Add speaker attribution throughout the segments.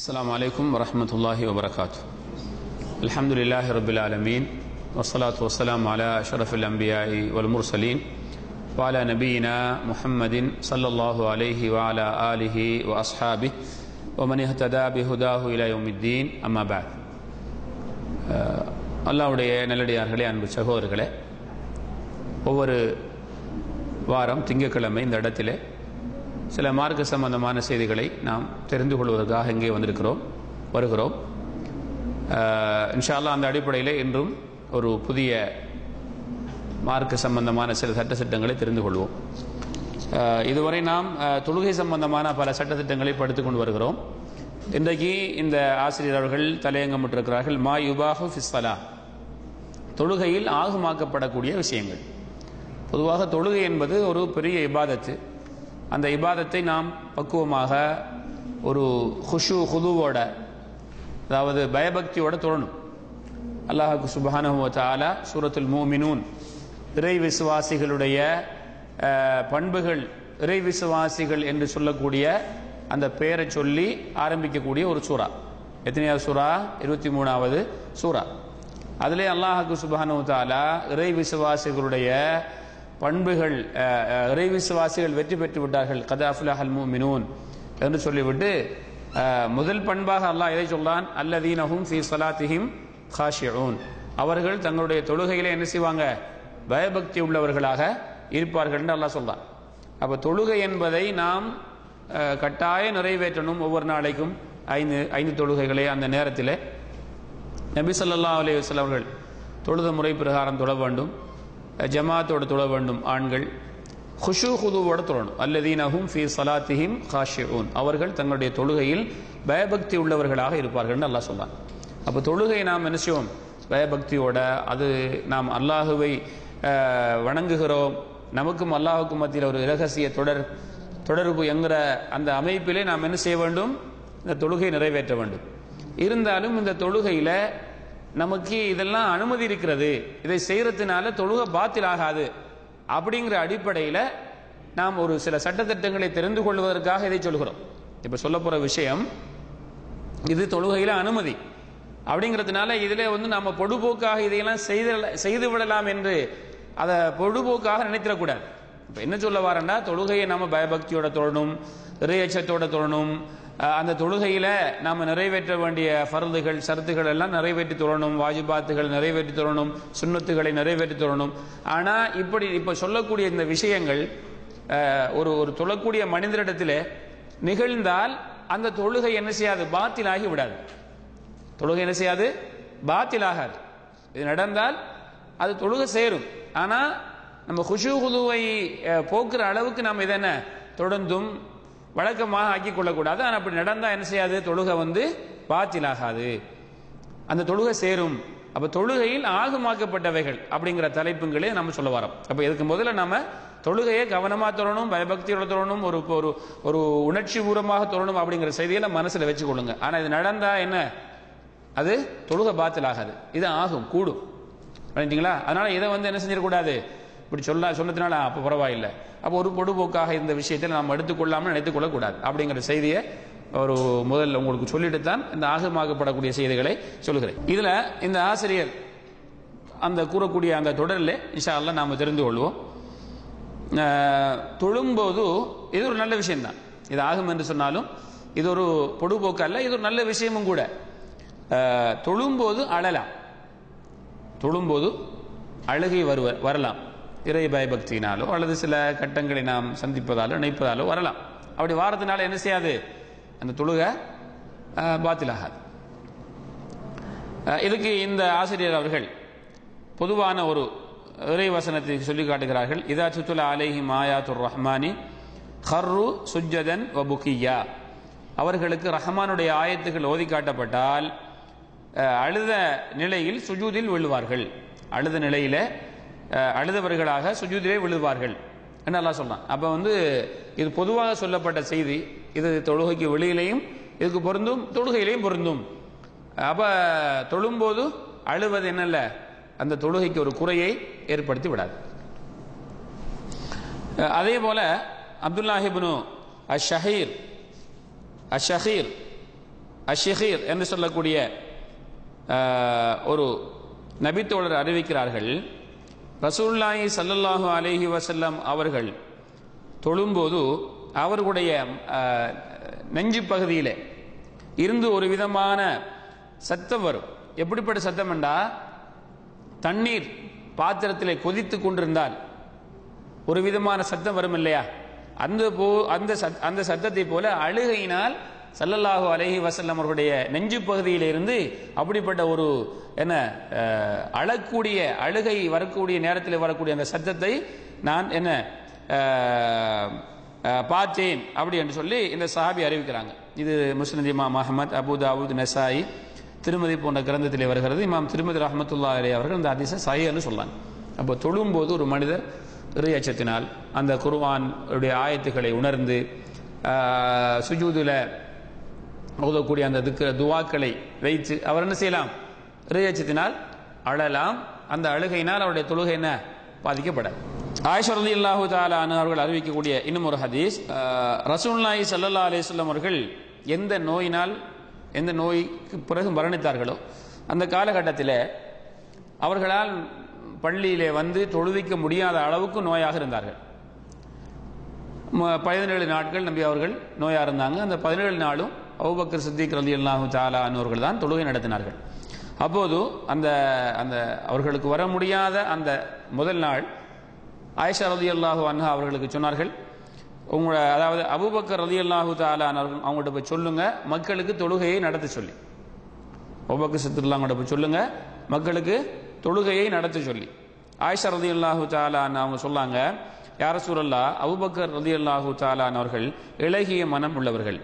Speaker 1: السلام عليكم ورحمة الله وبركاته الحمد لله رب العالمين والصلاة والسلام على أشرف الأنبياء والمرسلين وعلى نبينا محمد صلى الله عليه وعلى آله وأصحابه ومن اهتدى بهداه إلى يوم الدين أما بعد அல்லாவுடைய நல்லடியார்களே அன்பு சகோதரர்களே ஒவ்வொரு வாரம் திங்கட்கிழமை இந்த இடத்திலே சில மார்க்க சம்பந்தமான செய்திகளை நாம் தெரிந்து கொள்வதற்காக இங்கே வந்திருக்கிறோம் வருகிறோம் இன்ஷா அல்லாஹ் அந்த அடிப்படையில் இன்றும் ஒரு புதிய மார்க்க சம்பந்தமான சில சட்ட திட்டங்களை தெரிந்து கொள்வோம் அஹ், இதுவரை நாம் அஹ், தொழுகை சம்பந்தமான பல சட்ட திட்டங்களை படித்துக் கொண்டு வருகிறோம் இன்றைக்கு இந்த ஆசிரியர் அவர்கள் தலையங்கமிட்டிருக்கிறார்கள் மா யுபாஹு ஃபிஸ்ஸலா தொழுகையில் ஆகுமாக்கப்படக்கூடிய விஷயங்கள் பொதுவாக தொழுகை என்பது ஒரு பெரிய இபாதத்து அந்த இபாதத்தை நாம் பக்குவமாக ஒரு ஹுஷு ஹுதுவோட அதாவது பயபக்தியோட தொழணும் அல்லாஹுக்கு சுபஹானஹு வ தஆலா சூரத்துல் மூமினூன் இறை விசுவாசிகளுடைய அஹ், பண்புகள் இறை விசுவாசிகள் என்று சொல்லக்கூடிய அந்த பெயரை சொல்லி ஆரம்பிக்கக்கூடிய ஒரு சூறா எத்தனையாவது சூறா இருபத்தி மூணாவது சூறா அதிலே அல்லாஹுக்கு சுபஹானு தாலா இறை விசுவாசிகளுடைய பண்புகள் அஹ், அஹ், இறை விசுவாசிகள் வெற்றி பெற்று விட்டார்கள் கதாஃபுலஹல் மூமினூன் என்று சொல்லிவிட்டு அஹ், முதல் பண்பாக அல்லாஹ் எதை சொல்றான் அல்லதீனஹும் ஃபீ ஸலாத்திஹிம் காஷிஊன் அவர்கள் தங்களுடைய தொழுகையிலே என்ன செய்வாங்க பயபக்தி உள்ளவர்களாக இருப்பார்கள் என்று அல்லாஹ் சொல்றான் அப்ப தொழுகை என்பதை நாம் அஹ், கட்டாய நிறைவேற்றணும் ஒவ்வொரு நாளைக்கும் ஐந்து ஐந்து தொழுகைகளை அந்த நேரத்திலே நபி ஸல்லல்லாஹு அலைஹி வஸல்லம் அவர்கள் தொழுத முறை பிரகாரம் தொழ வேண்டும் அஹ், ஜமாத்தோடு தொழ வேண்டும் ஆண்கள் ஹுஷு ஹுதுவோடு தொழணும் அல்லதீனஹும் ஃபீ ஸலாத்திஹிம் காஷிஊன் அவர்கள் தங்களுடைய தொழுகையில் பயபக்தி உள்ளவர்களாக இருப்பார்கள் என்று அல்லாஹ் சொல்றான் அப்போ தொழுகையை நாம் என்ன செய்வோம் பயபக்தியோட அது நாம் அல்லாஹுவை அஹ், வணங்குகிறோம் நமக்கும் அல்லாஹுக்கும் மத்தியில் ஒரு இரகசிய தொடர் தொடர்பு என்கிற அந்த அமைப்பிலே நாம் என்ன செய்ய வேண்டும் இந்த தொழுகை நிறைவேற்ற வேண்டும் இருந்தாலும் இந்த தொழுகையில நமக்கு இதெல்லாம் அனுமதி இருக்கிறது இதை செய்யறதுனால தொழுகை பாத்தில் ஆகாது அப்படிங்கிற அடிப்படையில் நாம் ஒரு சில சட்டத்திட்டங்களை தெரிந்து கொள்வதற்காக இதை சொல்கிறோம் இப்ப சொல்ல போற விஷயம் இது தொழுகையில அனுமதி அப்படிங்கிறதுனால இதிலே வந்து நாம பொடுபோக்காக இதையெல்லாம் செய்து செய்து விடலாம் என்று அதை பொடுபோக்காக நினைத்திடக்கூடாது இப்ப என்ன சொல்ல வரேன்னா தொழுகையை நாம பயபக்தியோட தொழணும் இறையச்சத்தோட தொழணும் அஹ் அந்த தொழுகையில நாம நிறைவேற்ற வேண்டிய ஃபர்துகள் சரத்துகள் எல்லாம் நிறைவேற்றி தொழணும் வாஜிபாத்துகள் நிறைவேற்றி தொழணும் சுன்னத்துகளை நிறைவேற்றி தொழணும் ஆனா இப்படி இப்ப சொல்லக்கூடிய இந்த விஷயங்கள் அஹ், ஒரு ஒரு தொழக்கூடிய மனிதரிடத்திலே நிகழ்ந்தால் அந்த தொழுகை என்ன செய்யாது பாத்திலாகி விடாது தொழுகை என்ன செய்யாது பாத்திலாகாது இது நடந்தால் அது தொழுகை சேரும் ஆனா நம்ம குஷு குதுவை அஹ், போக்குற அளவுக்கு நாம் இதை என்ன தொடர்ந்தும் வழக்கமாக ஆக்கி கொள்ளக்கூடாது ஆனால் அப்படி நடந்தா என்ன செய்யாது தொழுகை வந்து பாத்திலாகாது அந்த தொழுகை சேரும் அப்ப தொழுகையில் ஆகுமாக்கப்பட்டவைகள் அப்படிங்கிற தலைப்புங்களே நம்ம சொல்ல வரோம் அப்ப இதுக்கு முதல்ல நாம தொழுகையை கவனமா தொழணும் பயபக்தியோட தொழணும் ஒரு ஒரு ஒரு உணர்ச்சி பூர்வமாக தொழணும் அப்படிங்கிற செய்தியில மனசுல வச்சுக்கொள்ளுங்க ஆனா இது நடந்தா என்ன அது தொழுகை பாத்தில் ஆகாது இது ஆகும் கூடும் பண்ணிட்டீங்களா அதனால இதை வந்து என்ன செஞ்சிடக்கூடாது இப்படி சொல்ல சொன்னதுனால அப்போ பரவாயில்லை அப்போ ஒரு பொடுபோக்காக இந்த விஷயத்தில் நாம் எடுத்துக்கொள்ளாமல் நினைத்துக் கொள்ளக்கூடாது அப்படிங்கிற செய்தியை ஒரு முதல்ல உங்களுக்கு சொல்லிட்டு தான் இந்த ஆகமாகப்படக்கூடிய செய்திகளை சொல்கிறேன் இதுல இந்த ஆசிரியர் அந்த கூறக்கூடிய அந்த தொடரில் இன்ஷா அல்லாஹ் நாம தெரிந்து கொள்வோம் அஹ், தொழும்போது இது ஒரு நல்ல விஷயம்தான் இது ஆகும் என்று சொன்னாலும் இது ஒரு பொடுபோக்கு அல்ல இது ஒரு நல்ல விஷயமும் கூட அஹ், தொழும்போது அழலாம் தொழும்போது அழுகை வருவ வரலாம் இறை பயபக்தியினாலோ அல்லது சில கட்டங்களை நாம் சந்திப்பதாலோ நினைப்பதாலோ வரலாம் அப்படி வாரத்தினால என்ன செய்யாது அந்த தொழுகை அஹ், பாத்திலாகாது அஹ், இதுக்கு இந்த ஆசிரியர் அவர்கள் பொதுவான ஒரு இறை வசனத்தை சொல்லி காட்டுகிறார்கள் இதா சுத்துலா அலைஹி மாயாத்துர் ரஹ்மானி ஹர்ரு சுஜ்ஜதன் வபுகியா அவர்களுக்கு ரஹ்மானுடைய ஆயத்துகள் ஓதி காட்டப்பட்டால் அஹ், அழுத நிலையில் சுஜூதில் விழுவார்கள் அழுத நிலையில அஹ், அழுதவர்களாக சுஜூதிலே விழுவார்கள் என்று அல்லாஹ் சொல்றான் அப்ப வந்து இது பொதுவாக சொல்லப்பட்ட செய்தி இது தொழுகைக்கு வெளியிலையும் இதுக்கு பொருந்தும் தொழுகையிலையும் பொருந்தும் அப்ப தொழும்போது அழுவது என்னல்ல அந்த தொழுகைக்கு ஒரு குறையை ஏற்படுத்தி விடாது அஹ் அதே போல அப்துல்லாஹிப்னு அஷஹீர் அஷஹீர் அஷிஹீர் என்று சொல்லக்கூடிய ஆஹ், ஒரு நபித்தோழர் அறிவிக்கிறார்கள் ரசூல்லாஹி ஸல்லல்லாஹு அலைஹி வஸல்லம் அவர்கள் தொழும்போது அவர்களுடைய ஆஹ், நெஞ்சு பகுதியிலே இருந்து ஒரு விதமான சத்தம் வரும் எப்படிப்பட்ட சத்தம் என்றா தண்ணீர் பாத்திரத்திலே கொதித்து கொண்டிருந்தால் ஒரு விதமான சத்தம் வரும் இல்லையா அந்த போ அந்த சத்- அந்த சத்தத்தை போல அழுகையினால் ஸல்லல்லாஹு அலைஹி வஸல்லம் அவர்களுடைய நெஞ்சு பகுதியில இருந்து அப்படிப்பட்ட ஒரு என்ன அஹ், அழக்கூடிய அழுகை வரக்கூடிய நேரத்தில் வரக்கூடிய அந்த சத்தத்தை நான் என்ன அஹ், அஹ், பார்த்தேன் அப்படி என்று சொல்லி இந்த சஹாபி அறிவிக்கிறாங்க இது முஸ்லிம் இமாம் அஹமத் அபு தாவூத் நசாயி திருமதி போன்ற கிரந்தத்திலே வருகிறது இமாம் திருமதி ரஹமத்துல்லா அலி அவர்கள் இந்த அதிச சையன்னு சொல்லாங்க அப்போ தொழும்போது ஒரு மனிதர் இறை அச்சத்தினால் அந்த குர்ஆன் உடைய ஆயத்துக்களை உணர்ந்து சுஜூதில் ஓதக்கூடிய அந்த துக்க துவாக்களை வைத்து அவர் என்ன செய்யலாம் இறை அச்சத்தினால் அழலாம் அந்த அழுகையினால் அவருடைய தொழுகை என்ன பாதிக்கப்படாது ஆயிஷா ரலி அல்லாஹு தாலானு அவர்கள் அறிவிக்கக்கூடிய இன்னும் ஒரு ஹதீஸ் ரசூல்லாஹி ஸல்லல்லாஹு அலைஹி வஸல்லம் அவர்கள் எந்த நோயினால் எந்த நோய்க்கு பிறகு மரணித்தார்களோ அந்த காலகட்டத்தில் அவர்களால் பள்ளியிலே வந்து தொழுவிக்க முடியாத அளவுக்கு நோயாக இருந்தார்கள் ம- பதினேழு நாட்கள் நம்பி அவர்கள் நோயாக இருந்தாங்க அந்த பதினேழு நாளும் அபூபக்கர் சித்திக் ரலி அல்லாஹு தாலா அவர்கள் தான் தொழுகை நடத்தினார்கள் அப்போது அந்த அந்த அவர்களுக்கு வர முடியாத அந்த முதல் நாள் ஆயிஷா ரலி அல்லாஹு அன்ஹா அவர்களுக்கு சொன்னார்கள் உங்களோட அதாவது அபூபக்கர் ரலி அல்லாஹு தாலா அவங்கள்ட்ட போய் சொல்லுங்க மக்களுக்கு தொழுகையை நடத்த சொல்லி அபூபக்கர் சித்திரல்லா அவங்கள்ட்ட போய் சொல்லுங்க மக்களுக்கு தொழுகையை நடத்த சொல்லி ஆயிஷா ரதி அல்லாஹு தாலான் அவங்க சொல்லாங்க யார சூழல்லா அபுபக்கர் ரதி அல்லாஹு தாலான் அவர்கள் இளகிய மனம் உள்ளவர்கள்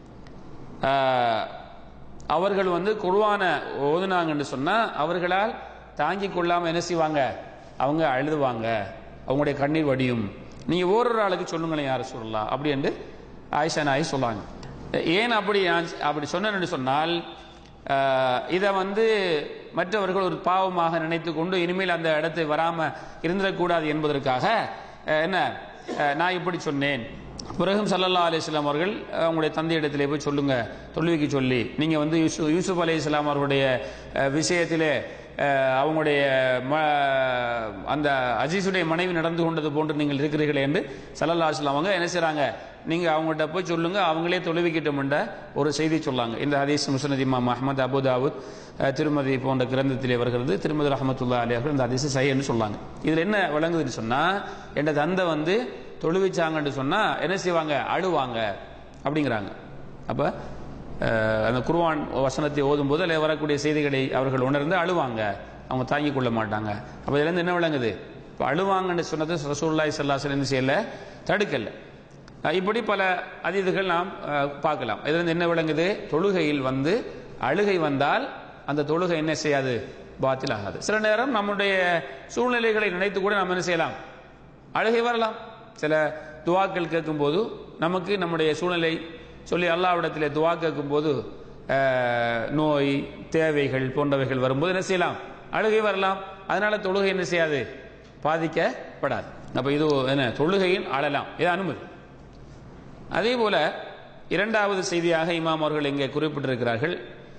Speaker 1: ஆஹ், அவர்கள் வந்து குருவான ஓதுனாங்கன்னு சொன்னா அவர்களால் தாங்கிக் கொள்ளாம என்ன செய்வாங்க அவங்க அழுதுவாங்க அவங்களுடைய கண்ணீர் வடியும் நீங்க ஓரொரு ஆளுக்கு சொல்லுங்களேன் யார சொல்லலாம் அப்படி என்று ஆயிஷா நாய் சொல்லாங்க ஏன் அப்படி நான் அப்படி சொன்னேன்னு சொன்னால் ஆஹ், இதை வந்து மற்றவர்கள் ஒரு பாவமாக நினைத்து கொண்டு இனிமேல் அந்த இடத்தை வராம இருந்துடக்கூடாது என்பதற்காக அஹ், என்ன அஹ், நான் இப்படி சொன்னேன் பிறகும் சல்லல்லா அலிஸ்லாம் அவர்கள் அஹ், அவங்களுடைய தந்தையிடத்திலே போய் சொல்லுங்க தொழுவிக்கு சொல்லி நீங்க வந்து யூசு யூசுப் அலி இஸ்லாம் அவருடைய அஹ், விஷயத்திலே அஹ், அவங்களுடைய ம- அந்த அஜீஸுடைய மனைவி நடந்து கொண்டது போன்று நீங்கள் இருக்கிறீர்கள் என்று சல்லல்லா அலிஸ்லாம் அவங்க என்ன செய்றாங்க நீங்க அவங்கள்ட்ட போய் சொல்லுங்க அவங்களே தொழுவிக்கிட்டும் என்ற ஒரு செய்தி சொல்லாங்க இந்த ஹதீஸ் முஸ்னத் இமாம் அஹமத் அபு தாவூத் அஹ், திருமதி போன்ற கிரந்தத்திலே வருகிறது திருமதி ரஹமத்துல்லா அலி அவர்கள் இந்த ஹதீஸ் சைன்னு சொல்லாங்க இதுல என்ன விளங்குதுன்னு சொன்னா என் தந்தை வந்து தொழுவிச்சாங்கன்னு சொன்னா என்ன செய்வாங்க அழுவாங்க அப்படிங்கிறாங்க அப்ப அஹ், அந்த குர்ஆன் வசனத்தை ஓதும் போது அதில் வரக்கூடிய செய்திகளை அவர்கள் உணர்ந்து அழுவாங்க அவங்க தாங்கிக் கொள்ள மாட்டாங்க அப்ப இதுல இருந்து என்ன விளங்குது இப்ப அழுவாங்கன்னு சொன்னது ரசூல்லாய் சல்லாசல் என்ன செய்யல தடுக்கல அஹ், இப்படி பல அதீதுகள் நாம் அஹ், பார்க்கலாம் இதுல இருந்து என்ன விளங்குது தொழுகையில் வந்து அழுகை வந்தால் அந்த தொழுகை என்ன செய்யாது பாத்தில் ஆகாது சில நேரம் நம்முடைய சூழ்நிலைகளை நினைத்து கூட நாம் என்ன செய்யலாம் அழுகை வரலாம் சில துவாக்கள் கேட்கும்போது நமக்கு நம்முடைய சூழ்நிலை சொல்லி அல்லாவிடத்திலே துவா கேட்கும்போது அஹ், நோய் தேவைகள் போன்றவைகள் வரும்போது என்ன செய்யலாம் அழுகை வரலாம் அதனால தொழுகை என்ன செய்யாது பாதிக்கப்படாது அப்ப இது என்ன தொழுகையின் அழலாம் இது அனுமதி அதே போல இரண்டாவது செய்தியாக இமாம் அவர்கள் இங்கே குறிப்பிட்டிருக்கிறார்கள்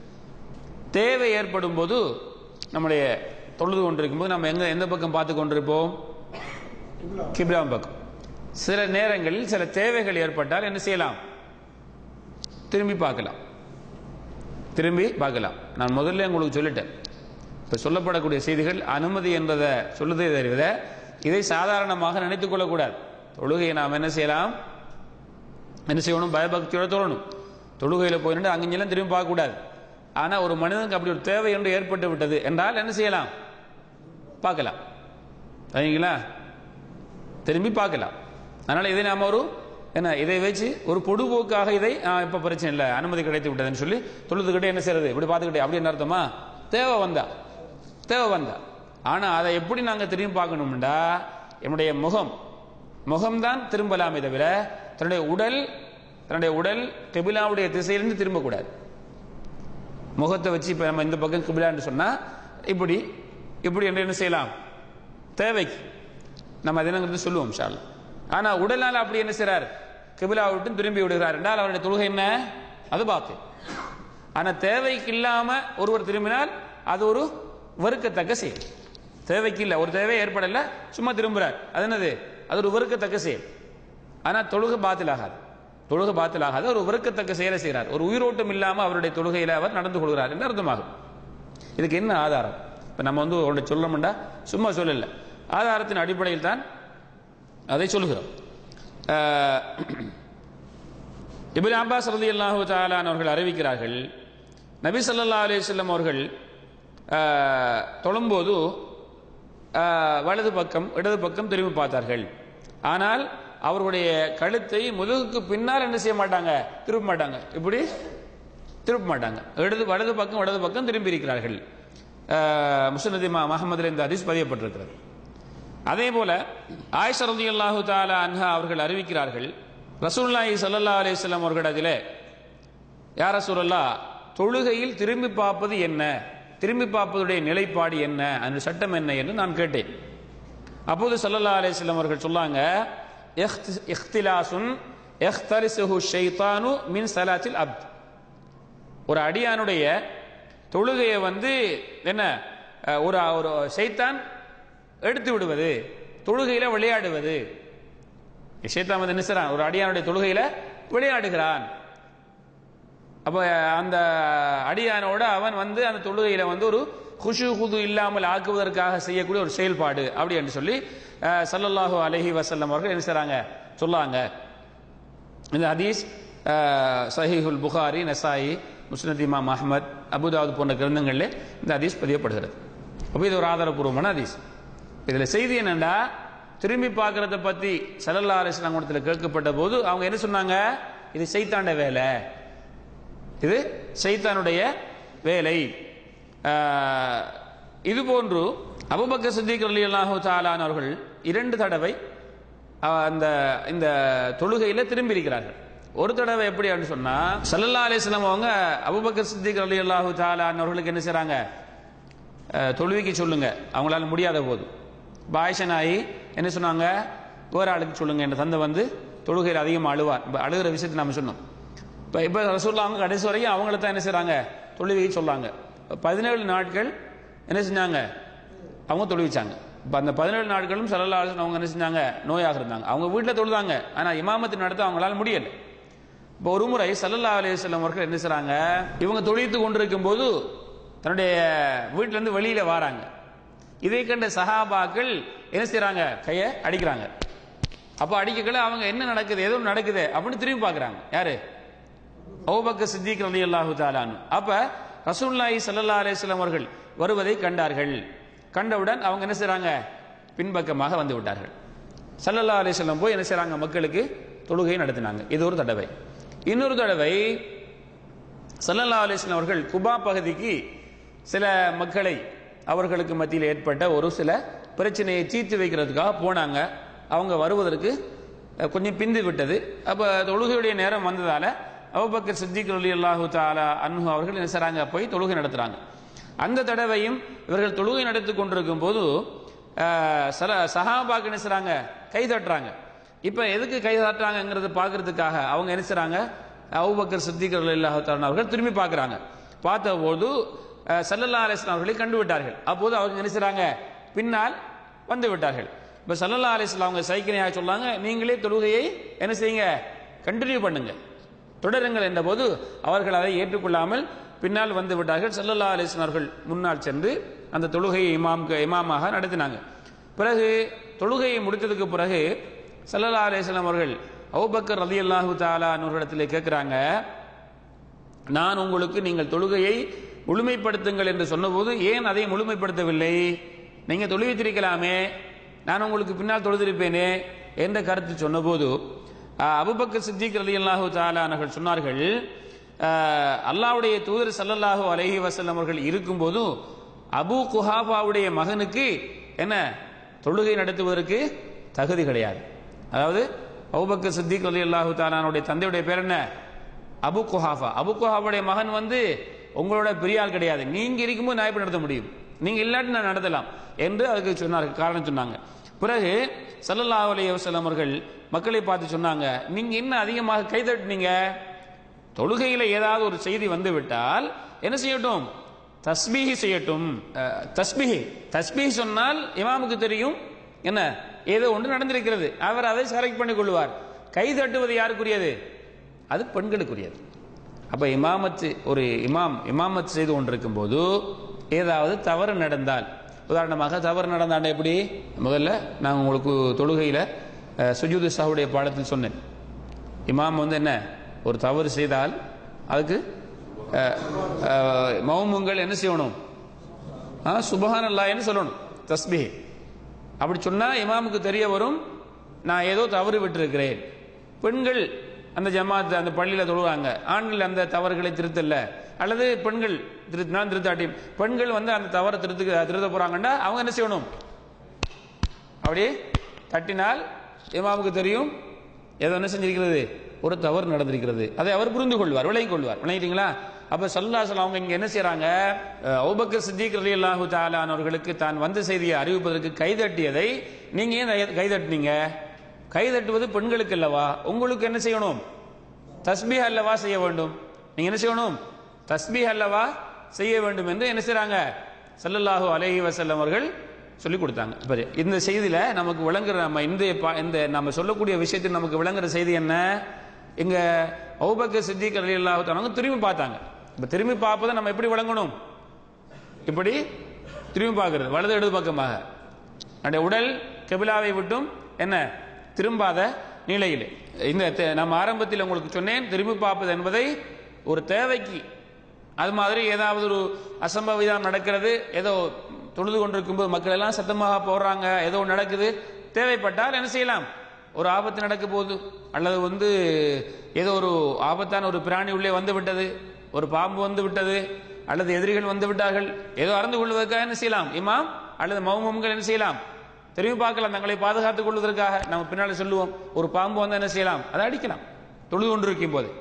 Speaker 1: தேவை ஏற்படும் போது நம்முடைய தொழுது கொண்டிருக்கும் போது நம்ம எங்க எந்த பக்கம் பார்த்து கொண்டிருப்போம் கிப்ராம் பக்கம் சில நேரங்களில் சில தேவைகள் ஏற்பட்டால் என்ன செய்யலாம் திரும்பி பார்க்கலாம் திரும்பி பார்க்கலாம் நான் முதல்ல உங்களுக்கு சொல்லிட்டேன் இப்ப சொல்லப்படக்கூடிய செய்திகள் அனுமதி என்பதை சொல்லுதே தருவத இதை சாதாரணமாக நினைத்துக் கொள்ளக்கூடாது தொழுகையை நாம் என்ன செய்யலாம் என்ன செய்யணும் பயபக்தியோட தொழணும் தொழுகையில போய் நின்று அங்கெல்லாம் திரும்பி பார்க்க கூடாது ஆனா ஒரு மனிதனுக்கு அப்படி ஒரு தேவை என்று ஏற்பட்டு விட்டது என்றால் என்ன செய்யலாம் பார்க்கலாம் சரிங்களா திரும்பி பார்க்கலாம் அதனால இதை நாம ஒரு என்ன இதை வச்சு ஒரு பொடுபோக்காக இதை ஆ, இப்ப பிரச்சனை இல்லை அனுமதி கிடைத்து விட்டதுன்னு சொல்லி தொழுதுகிட்டே என்ன செய்யறது இப்படி பார்த்துக்கிட்டே அப்படி என்ன அர்த்தமா தேவை வந்தா தேவை வந்தா ஆனா அதை எப்படி நாங்க திரும்பி பார்க்கணும்டா என்னுடைய முகம் முகம்தான் திரும்பலாமே தவிர தன்னுடைய உடல் தன்னுடைய உடல் கிபிலாவுடைய திசையிலிருந்து திரும்பக்கூடாது முகத்தை வச்சு இப்ப நம்ம இந்த பக்கம் கிபிலான்னு சொன்னா இப்படி இப்படி என்று என்ன செய்யலாம் தேவைக்கு நம்ம அது என்னங்கிறது சொல்லுவோம் ஷால் ஆனா உடல்னால அப்படி என்ன செய்றார் கிபிலா விட்டு திரும்பி விடுகிறார் என்றால் அவருடைய தொழுகை என்ன அது பாத்து ஆனா தேவைக்கு இல்லாம ஒருவர் திரும்பினால் அது ஒரு வெறுக்கத்தக்க செயல் தேவைக்கு இல்லை ஒரு தேவை ஏற்படல சும்மா திரும்புறார் அது என்னது அது ஒரு வெறுக்கத்தக்க செயல் ஆனா தொழுகை பாத்தில் ஆகாது தொழுகை பாத்தில் ஆகாது ஒரு வெறுக்கத்தக்க செயலை செய்கிறார் ஒரு உயிரோட்டம் இல்லாம அவருடைய தொழுகையில அவர் நடந்து கொள்கிறார் என்று அர்த்தமாகும் இதுக்கு என்ன ஆதாரம் இப்ப நம்ம வந்து ஒன்று சொல்லணும்டா சும்மா சொல்லல ஆதாரத்தின் அடிப்படையில் தான் அதை சொல்கிறோம் அஹ், இப்னு அப்பாஸ் ரலியல்லாஹு தஆலான் அவர்கள் அறிவிக்கிறார்கள் நபி ஸல்லல்லாஹு அலைஹி வஸல்லம் அவர்கள் அஹ், தொழும்போது அஹ், வலது பக்கம் இடது பக்கம் திரும்பி பார்த்தார்கள் ஆனால் அவர்களுடைய கழுத்தை முதுகுக்கு பின்னால் என்ன செய்ய மாட்டாங்க திருப்ப மாட்டாங்க இப்படி திருப்ப மாட்டாங்க இடது வலது பக்கம் வலது பக்கம் திரும்பி இருக்கிறார்கள் முஸ்னதி மஹமதுல இந்த ஹதீஸ் பதியப்பட்டிருக்கிறது அதே போல ஆயிஷா ரலியல்லாஹு தஆலா அன்ஹா அவர்கள் அறிவிக்கிறார்கள் ரசூலுல்லாஹி ஸல்லல்லாஹு அலைஹி வஸல்லம் அவர்களிடத்திலே யா ரசூலல்லாஹ் தொழுகையில் திரும்பி பார்ப்பது என்ன திரும்பி பார்ப்பதுடைய நிலைப்பாடு என்ன அந்த சட்டம் என்ன என்று நான் கேட்டேன் அப்போது ஸல்லல்லாஹு அலைஹி வஸல்லம் அவர்கள் சொன்னாங்க "இஹ்தி- இஹ்திலாசுன் இஹ்தலிசுஹு ஷைத்தானு மின் ஸலாத்தில் அப்த் ஒரு அடியானுடைய தொழுகையை வந்து என்ன அஹ், ஒரு ஒரு சைத்தான் எடுத்து விடுவது தொழுகையில விளையாடுவது சைத்தான் வந்து என்ன செய்றான் ஒரு அடியானுடைய தொழுகையில விளையாடுகிறான் அப்ப அந்த அடியானோட அவன் வந்து அந்த தொழுகையில வந்து ஒரு குஷு குது இல்லாமல் ஆக்குவதற்காக செய்யக்கூடிய ஒரு செயல்பாடு அப்படி என்று சொல்லி அஹ், ஸல்லல்லாஹு அலைஹி வஸல்லம் அவர்கள் என்ன செய்றாங்க சொல்லாங்க இந்த ஹதீஸ் அஹ், சஹீஹுல் புகாரி நசாயி முஸ்னத் இமாம் அஹ்மத் அபுதாவுத் போன்ற கிரந்தங்களில் இந்த ஹதீஸ் பதியப்படுகிறது அப்போ இது ஒரு ஆதாரபூர்வமான ஹதீஸ் இதுல செய்தி என்னன்னா திரும்பி பார்க்கறத பத்தி சல்லல்லா அலிஸ்லாம் கூடத்தில் கேட்கப்பட்ட போது அவங்க என்ன சொன்னாங்க இது சைத்தாண்ட வேலை இது சைத்தானுடைய வேலை ஆஹ், இது போன்று அபுபக்கர் சித்திக் ரலியல்லாஹு தஆலான் அவர்கள் இரண்டு தடவை ஆஹ், அந்த இந்த தொழுகையில திரும்பி இருக்கிறார்கள் ஒரு தடவை எப்படி அப்படின்னு சொன்னா சல்லல்லா அலிஸ்லாம் அவங்க அபுபக்கர் சித்திக் ரலியல்லாஹு தஆலான் அவர்களுக்கு என்ன செய்றாங்க அஹ், தொழுவிக்கு சொல்லுங்க அவங்களால முடியாத போது பாய்ஷனாயி என்ன சொன்னாங்க வேற ஆளுக்கு சொல்லுங்க என்ற தந்தை வந்து தொழுகையில் அதிகமாக அழுவார் இப்ப அழுகிற விஷயத்தை நம்ம சொன்னோம் இப்போ இப்போ ரசூல்லா அவங்க கடைசி வரைக்கும் அவங்கள தான் என்ன செய்றாங்க தொழுவிக்கு சொல்லாங்க பதினேழு நாட்கள் என்ன செஞ்சாங்க அவங்க தொழுவிச்சாங்க இப்போ அந்த பதினேழு நாட்களும் சல்லல்லா அலிஸ்லாம் அவங்க என்ன செஞ்சாங்க நோயாக இருந்தாங்க அவங்க வீட்டில் தொழுதாங்க ஆனால் இமாமத்து நடத்த அவங்களால முடியல இப்போ ஒரு முறை சல்லல்லா அலையம் அவர்கள் என்ன செய்றாங்க இவங்க தொழித்து கொண்டிருக்கும் போது தன்னுடைய வீட்டுல இருந்து வெளியில வராங்க இதை கண்ட சஹாபாக்கள் என்ன செய்றாங்க கையை அடிக்கிறாங்க அப்போ அடிக்கல அவங்க என்ன நடக்குது ஏதோ ஒண்ணு நடக்குது அப்படின்னு திரும்பி பார்க்கறாங்க யாரு அபூபக்கர் சித்திக் ரலியல்லாஹு தஆலான் அப்ப ரசூலுல்லாஹி ஸல்லல்லாஹு அலைஹி வஸல்லம் அவர்கள் வருவதை கண்டார்கள் கண்டவுடன் அவங்க என்ன செய்றாங்க பின்பக்கமாக வந்து விட்டார்கள் ஸல்லல்லாஹு அலைஹி வஸல்லம் போய் என்ன செய்றாங்க மக்களுக்கு தொழுகை நடத்தினாங்க இது ஒரு தடவை இன்னொரு தடவை ஸல்லல்லாஹு அலைஹி வஸல்லம் அவர்கள் குபா பகுதிக்கு சில மக்களை அவர்களுக்கு மத்தியில் ஏற்பட்ட ஒரு சில பிரச்சனையை தீர்த்து வைக்கிறதுக்காக போனாங்க அவங்க வருவதற்கு அஹ், கொஞ்சம் பிந்து விட்டது அப்ப தொழுகையுடைய நேரம் வந்ததால அபூபக்கர் சித்திக் ரலியல்லாஹு தஆலா அன்ஹு அவர்கள் என்ன செய்றாங்க போய் தொழுகை நடத்துறாங்க அந்த தடவையும் இவர்கள் தொழுகை நடத்தி கொண்டிருக்கும் போது அஹ், சில சஹாபாக்கு என்ன செய்றாங்க கை தட்டுறாங்க இப்ப எதுக்கு கை தட்டுறாங்கிறத பார்க்கறதுக்காக அவங்க என்ன செய்றாங்க அபூபக்கர் சித்திக் ரலியல்லாஹு தஆலா அவர்கள் திரும்பி பார்க்கறாங்க பார்த்தபோது அஹ், ஸல்லல்லாஹு அலைஹி வஸல்லம் அவர்களை கண்டு விட்டார்கள் அப்போது அவங்க என்ன செய்றாங்க பின்னால் வந்து விட்டார்கள் இப்ப ஸல்லல்லாஹு அலைஹி வஸல்லம் அவங்க சைக்கிளையாக சொன்னாங்க நீங்களே தொழுகையை என்ன செய்யுங்க கண்டினியூ பண்ணுங்க தொடருங்கள் என்ற போது அவர்கள் அதை ஏற்றுக்கொள்ளாமல் பின்னால் வந்து விட்டார்கள் ஸல்லல்லாஹு அலைஹி வஸல்லம் அவர்கள் முன்னால் சென்று அந்த தொழுகையை இமாம் இமாமாக நடத்தினாங்க பிறகு தொழுகையை முடித்ததுக்கு பிறகு ஸல்லல்லாஹு அலைஹி வஸல்லம் அவர்கள் அபூபக்கர் ரலியல்லாஹு தஆலா அவர்களிடத்திலே கேட்கிறாங்க நான் உங்களுக்கு நீங்கள் தொழுகையை முழுமைப்படுத்துங்கள் என்று சொன்னபோது ஏன் அதை முழுமைப்படுத்தவில்லை நீங்க தொழுவித்திருக்கலாமே நான் உங்களுக்கு பின்னால் தொழுதிருப்பேனே என்ற கருத்து சொன்னபோது ஆஹ், அபூபக்கர் சித்திக் ரலியல்லாஹு தஆலா அவர்கள் சொன்னார்கள் ஆஹ், அல்லாஹ்வுடைய தூதர் ஸல்லல்லாஹு அலைஹி வஸல்லம் அவர்கள் இருக்கும்போது அபூ குஹாஃபாவுடைய மகனுக்கு என்ன தொழுகை நடத்துவதற்கு தகுதி கிடையாது அதாவது அபூபக்கர் சித்திக் ரலியல்லாஹு தஆலாவுடைய தந்தையுடைய பேர் என்ன அபு குஹாஃபா அபு குஹாஃபாவுடைய மகன் வந்து உங்களோட பெரிய ஆள் கிடையாது நீங்க இருக்கும்போது நான் எப்படி நடத்த முடியும் நீங்க இல்லாட்டி நான் நடத்தலாம் என்று அதுக்கு சொன்னார்கள் காரணம் சொன்னாங்க பிறகு ஸல்லல்லாஹு அலைஹி வஸல்லம் அவர்கள் மக்களை பார்த்து சொன்னாங்க நீங்க என்ன அதிகமாக கைதட்டினீங்க தொழுகையில் ஏதாவது ஒரு செய்தி வந்து விட்டால் என்ன செய்யட்டும் தஸ்பீஹி செய்யட்டும் அஹ், தஸ்பீஹி தஸ்பீஹி சொன்னால் இமாமுக்கு தெரியும் என்ன ஏதோ ஒன்று நடந்திருக்கிறது அவர் அதை செலக்ட் பண்ணி கொள்வார் கை தட்டுவது யாருக்குரியது அது பெண்களுக்குரியது அப்ப இமாமத்து ஒரு இமாம் இமாமத் செய்து கொண்டிருக்கும் போது ஏதாவது தவறு நடந்தால் உதாரணமாக தவறு நடந்தாண்ட எப்படி முதல்ல நான் உங்களுக்கு தொழுகையில் சுஜூது சாவுடைய பாடத்தில் சொன்னேன் இமாம் வந்து என்ன ஒரு தவறு செய்தால் அதுக்கு அஹ், அஹ், மௌமுங்கள் என்ன செய்யணும் சுபஹான் அல்லாஹ்னு சொல்லணும் தஸ்பீஹ் அப்படி சொன்னா இமாமுக்கு தெரிய வரும் நான் ஏதோ தவறு விட்டிருக்கிறேன் பெண்கள் அந்த ஜமாத் அந்த பள்ளியில தொழுவாங்க ஆண்கள் அந்த தவறுகளை திருத்தல அல்லது பெண்கள் திருத்தினா திருத்தாட்டி பெண்கள் வந்து அந்த தவறை திருத்து திருத்த போறாங்கன்னா அவங்க என்ன செய்யணும் அப்படியே தட்டினால் இமாமுக்கு தெரியும் ஏதோ என்ன செஞ்சிருக்கிறது ஒரு தவறு நடந்திருக்கிறது அதை அவர் புரிந்து கொள்வார் விளங்கிக் கொள்வார் விளங்கிட்டீங்களா அப்ப சல்லாசல் அவங்க இங்க என்ன செய்யறாங்க அவுபக்கர் சித்திக் ரலி அல்லாஹு தாலான் அவர்களுக்கு தான் வந்த செய்தியை அறிவிப்பதற்கு கைதட்டியதை நீங்க ஏன் கை- கைதட்டுனீங்க கைதட்டுவது பெண்களுக்கு அல்லவா உங்களுக்கு என்ன செய்யணும் தஸ்பீஹ் அல்லவா செய்ய வேண்டும் நீங்க என்ன செய்யணும் தஸ்பீஹ் அல்லவா செய்ய வேண்டும் என்று என்ன செய்றாங்க ஸல்லல்லாஹு அலைஹி வஸல்லம் அவர்கள் சொல்லி கொடுத்தாங்க பாரு, இந்த செய்தியில நமக்கு விளங்குற நம்ம இந்த பா- இந்த நம்ம சொல்லக்கூடிய விஷயத்தில் நமக்கு விளங்குற செய்தி என்ன இங்க அவுபக்கர் சித்திக் ரலியல்லாஹு தஆலா அவங்க திரும்பி பார்த்தாங்க இப்ப திரும்பி பார்ப்பதை நம்ம எப்படி விளங்கணும் இப்படி திரும்பி பார்க்கிறது வலது இடது பக்கமாக நம்முடைய உடல் கபிலாவை விட்டும் என்ன திரும்பாத நிலையில் இந்த தே- நம்ம ஆரம்பத்தில் உங்களுக்கு சொன்னேன் திரும்பி பார்ப்பது என்பதை ஒரு தேவைக்கு அது மாதிரி ஏதாவது ஒரு அசம்பவிதம் நடக்கிறது ஏதோ தொழுது கொண்டிருக்கும் போது மக்கள் எல்லாம் சத்தமாக போடுறாங்க ஏதோ ஒண்ணு நடக்குது தேவைப்பட்டால் என்ன செய்யலாம் ஒரு ஆபத்து நடக்க போகுது அல்லது வந்து ஏதோ ஒரு ஆபத்தான ஒரு பிராணி உள்ளே வந்து விட்டது ஒரு பாம்பு வந்து விட்டது அல்லது எதிரிகள் வந்து விட்டார்கள் ஏதோ அறிந்து கொள்வதற்காக என்ன செய்யலாம் இமாம் அல்லது மௌமம்கள் என்ன செய்யலாம் திரும்பி பார்க்கலாம் தங்களை பாதுகாத்துக் கொள்வதற்காக நம்ம பின்னால சொல்லுவோம் ஒரு பாம்பு வந்து என்ன செய்யலாம் அதை அடிக்கலாம் தொழுது கொண்டிருக்கும் போது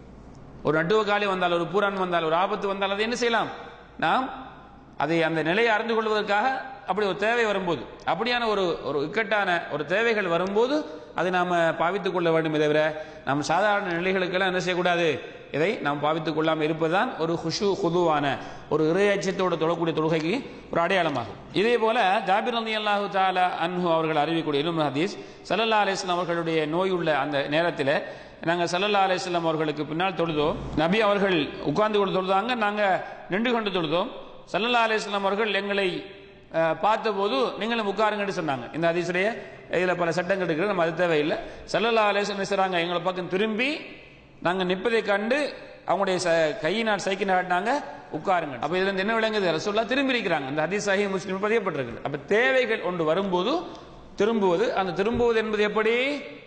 Speaker 1: ஒரு நட்டுவக்காலி வந்தால் ஒரு பூரான் வந்தால் ஒரு ஆபத்து வந்தால் அதை என்ன செய்யலாம் நாம் அதை அந்த நிலையை அறிந்து கொள்வதற்காக அப்படி ஒரு தேவை வரும்போது அப்படியான ஒரு ஒரு இக்கட்டான ஒரு தேவைகள் வரும்போது அதை நாம பாவித்துக் கொள்ள வேண்டும் தவிர நாம் சாதாரண நிலைகளுக்கெல்லாம் என்ன செய்யக்கூடாது இதை நாம் பாவித்துக் கொள்ளாமல் இருப்பதுதான் ஒரு ஹுஷு ஹுதுவான ஒரு இறையச்சத்தோடு தொழக்கூடிய தொழுகைக்கு ஒரு அடையாளமாகும் இதே போல ஜாபிர் ரலி அல்லாஹு தாலா அன்ஹு அவர்கள் அறிவிக்கூடிய இலும் ஹதீஸ் சல்லல்லா அலிஸ்லாம் அவர்களுடைய நோய் உள்ள அந்த நேரத்தில் நாங்கள் சல்லல்லா அலிஸ்லாம் அவர்களுக்கு பின்னால் தொழுதோம் நபி அவர்கள் உட்கார்ந்து கொண்டு தொழுதாங்க நாங்கள் நின்று கொண்டு தொழுதோம் சல்லல்லா அலிஸ்லாம் அவர்கள் எங்களை அஹ், பார்த்தபோது நீங்களும் உட்காருங்கன்னு சொன்னாங்க இந்த அதிசுடைய இதில் பல சட்டங்கள் இருக்குது நம்ம அது தேவையில்லை சல்லல்லா அலிஸ்லாம் செய்றாங்க எங்களை பக்கம் திரும்பி நாங்கள் நிற்பதை கண்டு அவங்களுடைய ச- கையினால் சைக்கிள் காட்டினாங்க உட்காருங்க அப்ப இதுல இருந்து என்ன விளங்குது ரசூல்லா திரும்பி இருக்கிறாங்க அந்த ஹதீஸ் சஹீஹ் முஸ்லிம் பதியப்பட்டிருக்கு அப்ப தேவைகள் ஒன்று வரும்போது திரும்புவது அந்த திரும்புவது என்பது எப்படி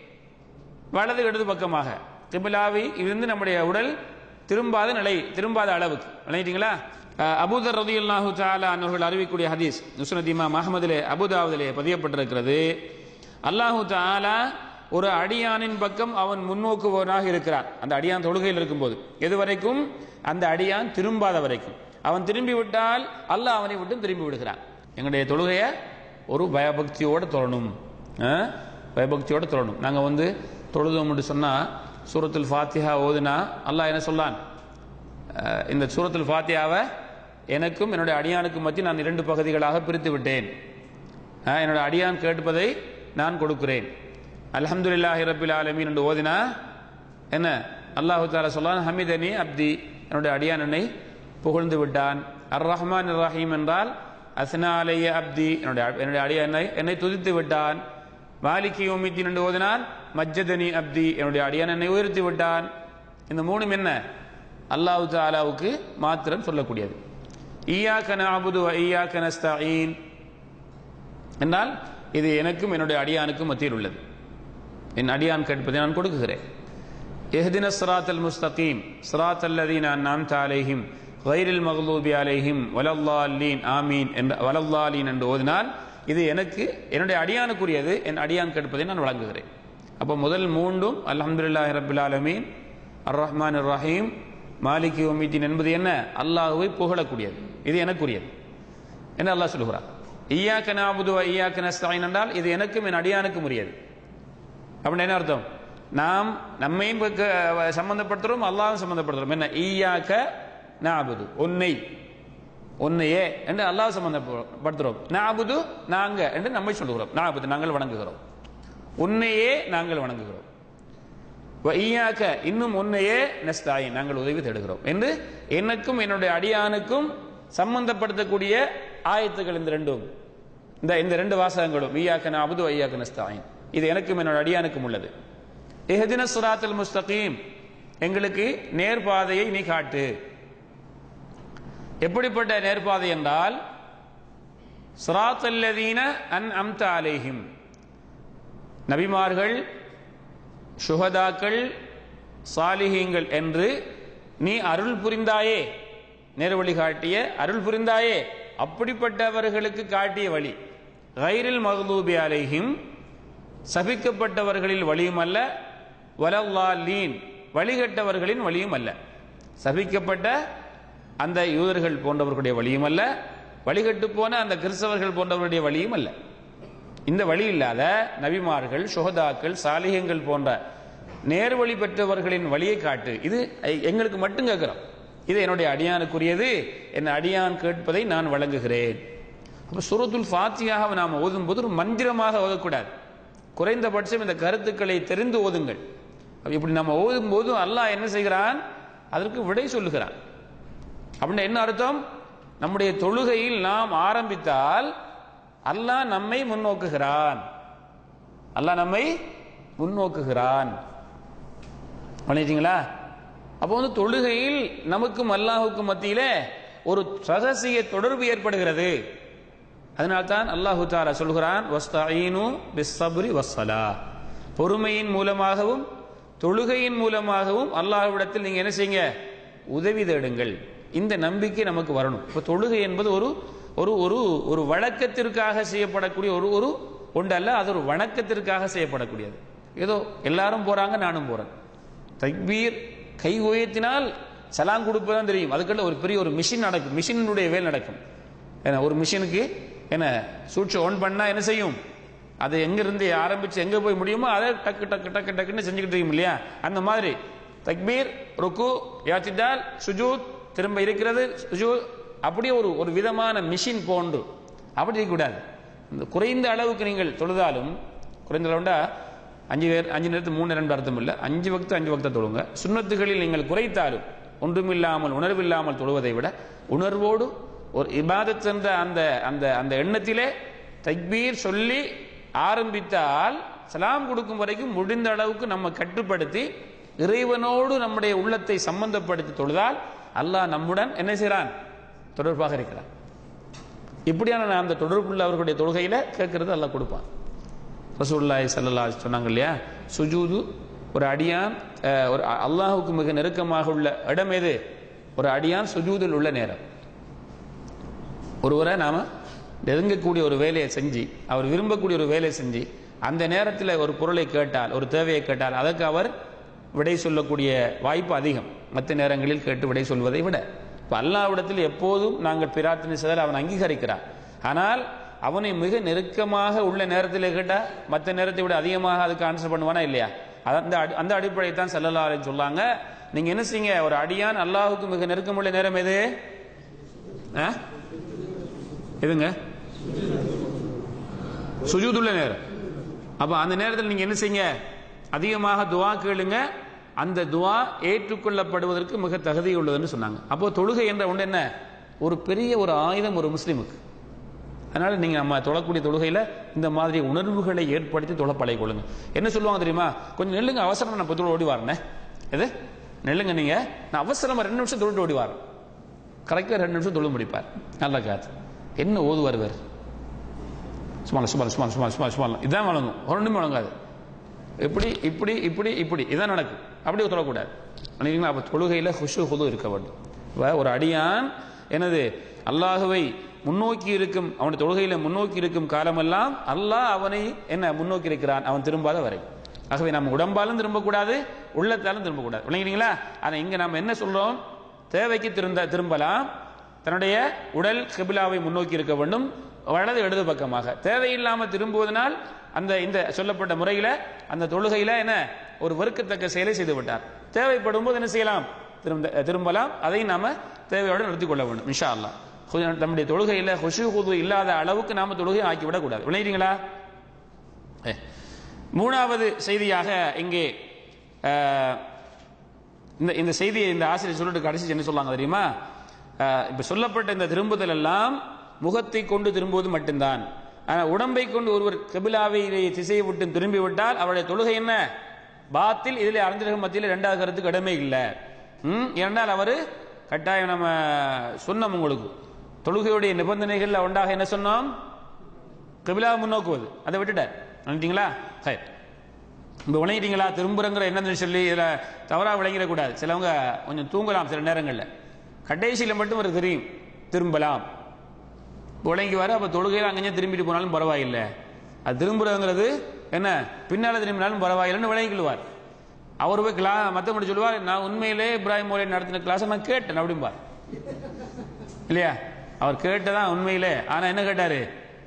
Speaker 1: வலது இடது பக்கமாக கிபிலாவி இருந்து நம்முடைய உடல் திரும்பாத நிலை திரும்பாத அளவுக்கு விளங்கிட்டீங்களா அஹ் அபூதர் ரதியுல்லாஹு தாலா அவர்கள் அறிவிக்கூடிய ஹதீஸ் நுஸ்ரத் இமாம் அஹமதிலே அபுதாவுதிலே பதியப்பட்டிருக்கிறது அல்லாஹு தாலா ஒரு அடியானின் பக்கம் அவன் முன்னோக்குவனாக இருக்கிறான் அந்த அடியான் தொழுகையில் இருக்கும்போது எது வரைக்கும் அந்த அடியான் திரும்பாத வரைக்கும் அவன் திரும்பி விட்டால் அல்லாஹ் அவனை விட்டும் திரும்பி விடுகிறான் எங்களுடைய தொழுகையை ஒரு பயபக்தியோடு தொழணும் அஹ்? பயபக்தியோடு தொழணும் நாங்கள் வந்து தொழுதோம் என்று சொன்னால் சூரத்துல் ஃபாத்திஹா ஓதுனா அல்லாஹ் என்ன சொல்லான் அஹ், இந்த சூரத்துல் ஃபாத்தியாவை எனக்கும் என்னுடைய அடியானுக்கும் மத்தியில் நான் இரண்டு பகுதிகளாக பிரித்து விட்டேன் அஹ், என்னோட அடியான் கேட்பதை நான் கொடுக்கிறேன் அல்ஹம்துலில்லாஹி ரப்பில் ஆலமீன் என்று ஓதினா என்ன அல்லாஹு தாலா சொல்லான் ஹமிதனி அப்தி என்னுடைய அடியான் என்னை புகழ்ந்து விட்டான் அர் ரஹ்மான் ரஹீம் என்றால் அஸ்னா அலைய அப்தி என்னுடைய என்னுடைய அடியான் என்னை என்னை துதித்து விட்டான் மாலிகி யோமித்தின் என்று ஓதினான் மஜ்ஜதனி அப்தி என்னுடைய அடியான் என்னை உயர்த்தி விட்டான் இந்த மூணும் என்ன அல்லாஹு தாலாவுக்கு மாத்திரம் சொல்லக்கூடியது ஈயாக்க நஅபுது வ ஈயாக்க நஸ்தஈன் என்றால் இது எனக்கும் என்னுடைய அடியானுக்கும் மத்தியில் உள்ளது என் அடியான் கேட்பதை நான் கொடுக்குகிறேன் எஹ்தின சிராத்தல் முஸ்தகீம் சிராத்தல் லதீன் அன்அம்த அலைஹிம் கைரில் மக்லூபி அலைஹிம் வலல்லாலீன் ஆமீன் என்ற வலல்லாலீன் என்று ஓதினால் இது எனக்கு என்னுடைய அடியானுக்குரியது என் அடியான் கேட்பதை நான் வழங்குகிறேன் அப்போ முதல் மூன்றும் அல்ஹம்துலில்லாஹி ரப்பில் ஆலமீன் அர் ரஹ்மான் ரஹீம் மாலிகி உமீத்தின் என்பது என்ன அல்லாஹுவை புகழக்கூடியது இது எனக்குரியது என்ன அல்லாஹ் சொல்லுகிறார் ஈயாக்க நாபுது ஈயாக்க நஸ்தாயின் என்றால் இது எனக்கும் என் அடியானுக்கும் உரியது அப்படின்னு என்ன அர்த்தம் நாம் நம்மையும் க- சம்பந்தப்படுத்துறோம் அல்லாஹ்வும் சம்பந்தப்படுத்துறோம் என்ன ஈயாக்க நாபுது உன்னை உன்னையே என்று அல்லாஹ் சம்பந்தப்படுத்துறோம் நாபுது நாங்க என்று நம்மை சொல்லுகிறோம் நாபுது நாங்கள் வணங்குகிறோம் உன்னையே நாங்கள் வணங்குகிறோம் வ ஈயாக்க இன்னும் உன்னையே நஸ்தாயின் நாங்கள் உதவி தேடுகிறோம் என்று எனக்கும் என்னுடைய அடியானுக்கும் சம்பந்தப்படுத்தக்கூடிய ஆயத்துகள் இந்த ரெண்டும் இந்த இந்த ரெண்டு வாசகங்களும் ஈயாக்க நாபுது ஐயாக்க நஸ்தாயின் இது எனக்கும் என்னோட அடியானுக்கும் உள்ளது இஹதின சுராத்துல் முஸ்தகீம் எங்களுக்கு நேர்பாதையை நீ காட்டு எப்படிப்பட்ட நேர்பாதை என்றால் சுராத்தல்லதீன அன் அம்த அலைஹிம் நபிமார்கள் சுஹதாக்கள் சாலிஹீங்கள் என்று நீ அருள் புரிந்தாயே நேர்வழி காட்டிய அருள் புரிந்தாயே அப்படிப்பட்டவர்களுக்கு காட்டிய வழி கைரில் மகதூபி அலைஹிம் சபிக்கப்பட்டவர்களில் வழியும் அல்ல வலல்லாலீன் வழிகட்டவர்களின் வழியும் அல்ல சபிக்கப்பட்ட அந்த யூதர்கள் போன்றவர்களுடைய வழியும் அல்ல வழிகட்டு போன அந்த கிறிஸ்தவர்கள் போன்றவர்களுடைய வழியும் அல்ல இந்த வழி இல்லாத நபிமார்கள் சுகதாக்கள் சாலிகங்கள் போன்ற நேர்வழி பெற்றவர்களின் வழியை காட்டு இது எ- எங்களுக்கு மட்டும் கேட்கிறோம் இது என்னுடைய அடியானுக்குரியது என் அடியான் கேட்பதை நான் வழங்குகிறேன் அப்ப சூரத்துல் ஃபாத்தியாக நாம் ஓதும் போது ஒரு மந்திரமாக ஓதக்கூடாது குறைந்தபட்சம் இந்த கருத்துக்களை தெரிந்து ஓதுங்கள் அப்ப இப்படி நம்ம ஓதும் போது அல்லாஹ் என்ன செய்கிறான் அதற்கு விடை சொல்லுகிறான் அப்படின்னா என்ன அர்த்தம் நம்முடைய தொழுகையில் நாம் ஆரம்பித்தால் அல்லாஹ் நம்மை முன்னோக்குகிறான் அல்லாஹ் நம்மை முன்னோக்குகிறான் பண்ணிட்டீங்களா அப்போ வந்து தொழுகையில் நமக்கும் அல்லாஹுக்கும் மத்தியிலே ஒரு ரகசிய தொடர்பு ஏற்படுகிறது அதனால்தான் அல்லாஹு தாலா சொல்கிறான் வஸ்தஈனு பிஸ்ஸப்ரி வஸ்ஸலா பொறுமையின் மூலமாகவும் தொழுகையின் மூலமாகவும் அல்லாஹ்விடத்தில் நீங்க என்ன செய்யுங்க உதவி தேடுங்கள் இந்த நம்பிக்கை நமக்கு வரணும் இப்போ தொழுகை என்பது ஒரு ஒரு ஒரு ஒரு வழக்கத்திற்காக செய்யப்படக்கூடிய ஒரு ஒரு ஒன்று அல்ல அது ஒரு வணக்கத்திற்காக செய்யப்படக்கூடியது ஏதோ எல்லாரும் போறாங்க நானும் போறேன் தக்பீர் கை உயர்த்தினால் சலாம் கொடுப்பதான் தெரியும் அதுக்குள்ள ஒரு பெரிய ஒரு மிஷின் நடக்கும் மிஷினுடைய வேலை நடக்கும் ஏன்னா ஒரு மிஷினுக்கு என்ன சுவிட்ச் ஆன் பண்ணா என்ன செய்யும் அது எங்கிருந்து ஆரம்பிச்சு எங்க போய் முடியுமோ அதை டக்கு டக்கு டக்கு டக்குன்னு செஞ்சுக்கிட்டு இருக்கும் இல்லையா அந்த மாதிரி தக்பீர் ருக்கு யாத்திட்டால் சுஜூத் திரும்ப இருக்கிறது சுஜூத் அப்படியே ஒரு ஒரு விதமான மிஷின் போன்று அப்படி இருக்கக்கூடாது இந்த குறைந்த அளவுக்கு நீங்கள் தொழுதாலும் குறைந்த அளவுண்டா அஞ்சு பேர் அஞ்சு நேரத்து மூணு ரெண்டு அர்த்தம் இல்லை அஞ்சு வக்து அஞ்சு வக்த தொழுங்க சுன்னத்துகளில் நீங்கள் குறைத்தாலும் ஒன்றுமில்லாமல் உணர்வில்லாமல் தொழுவதை விட உணர்வோடு ஒரு இபாதத் என்ற அந்த அந்த அந்த எண்ணத்திலே தக்பீர் சொல்லி ஆரம்பித்தால் சலாம் கொடுக்கும் வரைக்கும் முடிந்த அளவுக்கு நம்ம கட்டுப்படுத்தி இறைவனோடு நம்முடைய உள்ளத்தை சம்பந்தப்படுத்தி தொழுதால் அல்லாஹ் நம்முடன் என்ன செய்கிறான் தொடர்பாக இருக்கிறான் இப்படியான அந்த தொடர்புள்ள அவர்களுடைய தொழுகையில கேட்கறது அல்லாஹ் கொடுப்பான் ரசூல்லாய் சல்லல்லா சொன்னாங்க இல்லையா சுஜூது ஒரு அடியான் அஹ், ஒரு அ- அல்லாஹுக்கு மிக நெருக்கமாக உள்ள இடம் எது ஒரு அடியான் சுஜூதில் உள்ள நேரம் ஒருவரை நாம நெருங்கக்கூடிய ஒரு வேலையை செஞ்சு அவர் விரும்பக்கூடிய ஒரு வேலையை செஞ்சு அந்த நேரத்தில் ஒரு பொருளை கேட்டால் ஒரு தேவையை கேட்டால் அதற்கு அவர் விடை சொல்லக்கூடிய வாய்ப்பு அதிகம் மற்ற நேரங்களில் கேட்டு விடை சொல்வதை விட இப்போ அல்லாவிடத்தில் எப்போதும் நாங்கள் பிரார்த்தனை செய்தால் அவன் அங்கீகரிக்கிறான் ஆனால் அவனை மிக நெருக்கமாக உள்ள நேரத்தில் கேட்டால் மற்ற நேரத்தை விட அதிகமாக அதுக்கு ஆன்சர் பண்ணுவானா இல்லையா அது அந்த அடி- அந்த அடிப்படையை தான் செல்லல்லா சொல்லாங்க நீங்க என்ன செய்யுங்க ஒரு அடியான் அல்லாஹுக்கு மிக நெருக்கமுள்ள நேரம் எது ஆ? எதுங்க சுஜூதுள்ள நேரம் அப்ப அந்த நேரத்தில் நீங்க என்ன செய்யுங்க அதிகமாக துவா கேளுங்க அந்த துவா ஏற்றுக்கொள்ளப்படுவதற்கு மிக தகுதி உள்ளதுன்னு சொன்னாங்க அப்போ தொழுகை என்ற ஒன்று என்ன ஒரு பெரிய ஒரு ஆயுதம் ஒரு முஸ்லிமுக்கு அதனால நீங்க நம்ம தொழக்கூடிய தொழுகையில இந்த மாதிரி உணர்வுகளை ஏற்படுத்தி தொழ பழகிக்கொள்ளுங்க என்ன சொல்லுவாங்க தெரியுமா கொஞ்சம் நெல்லுங்க அவசரம் நான் பத்து ஓடி வரேன் எது நெல்லுங்க நீங்க நான் அவசரமா ரெண்டு நிமிஷம் தொழில் ஓடி வரேன் கரெக்டாக ரெண்டு நிமிஷம் தொழில் முடிப்பார் நல்ல காத்து என்ன ஓதுவார் இவர் சும்மா சும்மா சும்மா சும்மா சும்மா சும்மா இதான் வழங்கும் ஒரு நிமிடம் வழங்காது இப்படி இப்படி இப்படி இப்படி இதான் நடக்கும் அப்படி தொழக்கூடாது நினைக்கிறீங்களா அப்போ தொழுகையில் ஹுஷு ஹுது இருக்க வேண்டும் அப்ப ஒரு அடியான் எனது அல்லாஹுவை முன்னோக்கி இருக்கும் அவனுடைய தொழுகையில முன்னோக்கி இருக்கும் காலமெல்லாம் அல்லாஹ் அவனை என்ன முன்னோக்கி இருக்கிறான் அவன் திரும்பாத வரை ஆகவே நம்ம உடம்பாலும் திரும்பக்கூடாது உள்ளத்தாலும் திரும்பக்கூடாது விளங்குறீங்களா ஆனா இங்க நம்ம என்ன சொல்றோம் தேவைக்கு திரும்ப திரும்பலாம் தன்னுடைய உடல் கிபிலாவை முன்னோக்கி இருக்க வேண்டும் வலது இடது பக்கமாக தேவையில்லாம திரும்புவதனால் அந்த இந்த சொல்லப்பட்ட முறையில அந்த தொழுகையில என்ன ஒரு வெறுக்கத்தக்க செயலை செய்து விட்டார் தேவைப்படும் போது என்ன செய்யலாம் திரும்ப திரும்பலாம் அதை நாம தேவையோடு நிறுத்திக் கொள்ள வேண்டும் இன்ஷா அல்லாஹ் கொஞ்சம் நம்முடைய தொழுகையில் ஹுஷு ஹுது இல்லாத அளவுக்கு நாம தொழுகை ஆக்கி விடக்கூடாது விளையிறீங்களா ஏ. மூணாவது செய்தியாக இங்கே அஹ், இந்த இந்த செய்தியை இந்த ஆசிரியர் சொல்லிட்டு கடைசி என்ன சொல்லாங்க தெரியுமா அஹ், இப்ப சொல்லப்பட்ட இந்த திரும்புதல் எல்லாம் முகத்தை கொண்டு திரும்புவது மட்டும்தான் ஆனால் உடம்பை கொண்டு ஒருவர் கபிலாவை திசையை விட்டு திரும்பி விட்டால் அவருடைய தொழுகை என்ன பாத்தில் இதில் அறிஞர்கள் மத்தியில் இரண்டாவது கருத்துக்கு இடமே இல்லை ம் ஏனென்றால் அவர் கட்டாயம் நம்ம சொன்னோம் உங்களுக்கு தொழுகையுடைய நிபந்தனைகள் ஒன்றாக என்ன சொன்னோம் கபிலா முன்னோக்குவது அதை விட்டுட்டார் நினைட்டீங்களா சரி இப்போ விளங்கிட்டீங்களா திரும்புறங்கிற என்னன்னு சொல்லி இதில் தவறாக விளங்கிடக்கூடாது சிலவங்க கொஞ்சம் தூங்கலாம் சில நேரங்களில் கடைசியில் மட்டும் ஒரு தெரியும் திரும்பலாம் விளங்கி வர அப்போ தொழுகையில் அங்கேயே திரும்பிட்டு போனாலும் பரவாயில்லை அது திரும்புறதுங்கிறது என்ன பின்னால் திரும்பினாலும் பரவாயில்லைன்னு விளங்கிக்குள்வார் அவர் போய் கிளா மற்றவங்க சொல்லுவார் நான் உண்மையிலே இப்ராஹிம் மோலை நடத்தின கிளாஸை நான் கேட்டேன் அப்படிம்பார் இல்லையா அவர் கேட்டதான் உண்மையிலே ஆனா என்ன கேட்டாரு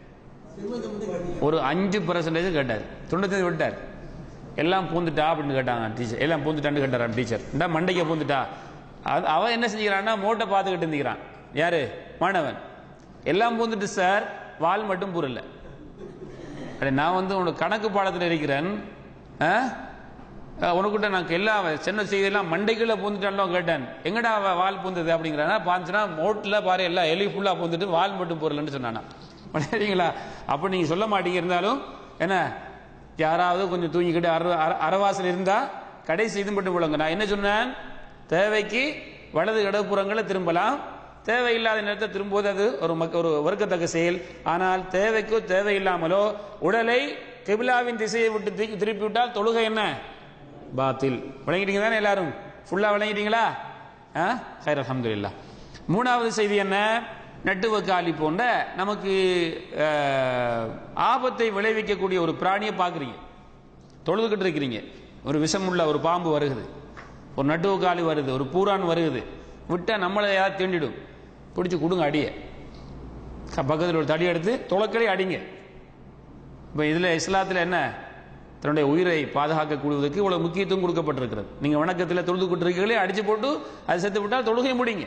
Speaker 1: ஒரு அஞ்சு பர்சன்டேஜ் கேட்டார் தொண்ணூத்தி விட்டார் எல்லாம் பூந்துட்டா அப்படின்னு கேட்டாங்க டீச்சர் எல்லாம் பூந்துட்டான்னு கேட்டாராம் டீச்சர் இந்த மண்டைக்கு பூந்துட்டா அது அவன் என்ன செஞ்சுக்கிறான்னா மோட்டை பார்த்துக்கிட்டு இருந்துக்கிறான் யாரு மாணவன் எல்லாம் பூந்துட்டு சார் வால் மட்டும் பூரல அடே நான் வந்து உனக்கு கணக்கு பாடத்தில் இருக்கிறேன் ஆ? அஹ் உனக்கிட்ட நான் எல்லா சின்ன செய்தியெல்லாம் மண்டைக்குள்ள பூந்துட்டாலும் கேட்டேன் எங்கடா அவ வால் பூந்தது அப்படிங்கிறானா பாந்துச்சுன்னா மோட்டில் பாரு எல்லாம் எலி ஃபுல்லாக பூந்துட்டு வால் மட்டும் பொருள்னு சொன்னானா சரிங்களா அப்போ நீங்கள் சொல்ல மாட்டீங்க இருந்தாலும் என்ன யாராவது கொஞ்சம் தூங்கிக்கிட்டு அர அர- அறவாசல் இருந்தா கடைசி இது மட்டும் போடுங்க நான் என்ன சொன்னேன் தேவைக்கு வலது இடப்புறங்களை திரும்பலாம் தேவையில்லாத நேரத்தை திரும்புவது அது ஒரு மக்க ஒரு வறுக்கத்தக்க செயல் ஆனால் தேவைக்கோ தேவையில்லாமலோ உடலை கிபிலாவின் திசையை விட்டு தூக்கி திருப்பி விட்டால் தொழுகை என்ன பாத்தில் விளங்கிட்டீங்க தானே எல்லாரும் ஃபுல்லா விளங்கிட்டீங்களா ஆ ஹைர் அல்ஹம்துலில்லாஹ் மூணாவது செய்தி என்ன நட்டுவக்காலி போன்ற நமக்கு அஹ், ஆபத்தை விளைவிக்கக்கூடிய ஒரு பிராணியை பார்க்குறீங்க தொழுதுகிட்டு இருக்கிறீங்க ஒரு விஷமுள்ள ஒரு பாம்பு வருகுது ஒரு நட்டுவக்காலி வருது ஒரு பூரான் வருகுது விட்டா நம்மளை ஏதாவது தீண்டிடும் பிடிச்சி கொடுங்க அடிய பக்கத்தில் ஒரு தடி எடுத்து துளக்கடி அடிங்க இப்போ இதில் இஸ்லாத்தில் என்ன தன்னுடைய உயிரை பாதுகாக்கக்கூடியதுக்கு இவ்வளவு முக்கியத்துவம் கொடுக்கப்பட்டிருக்கிறது நீங்க வணக்கத்தில் தொழுது கொண்டிருக்கீங்களே அடிச்சு போட்டு அது செத்து விட்டால் தொழுகை முடிங்க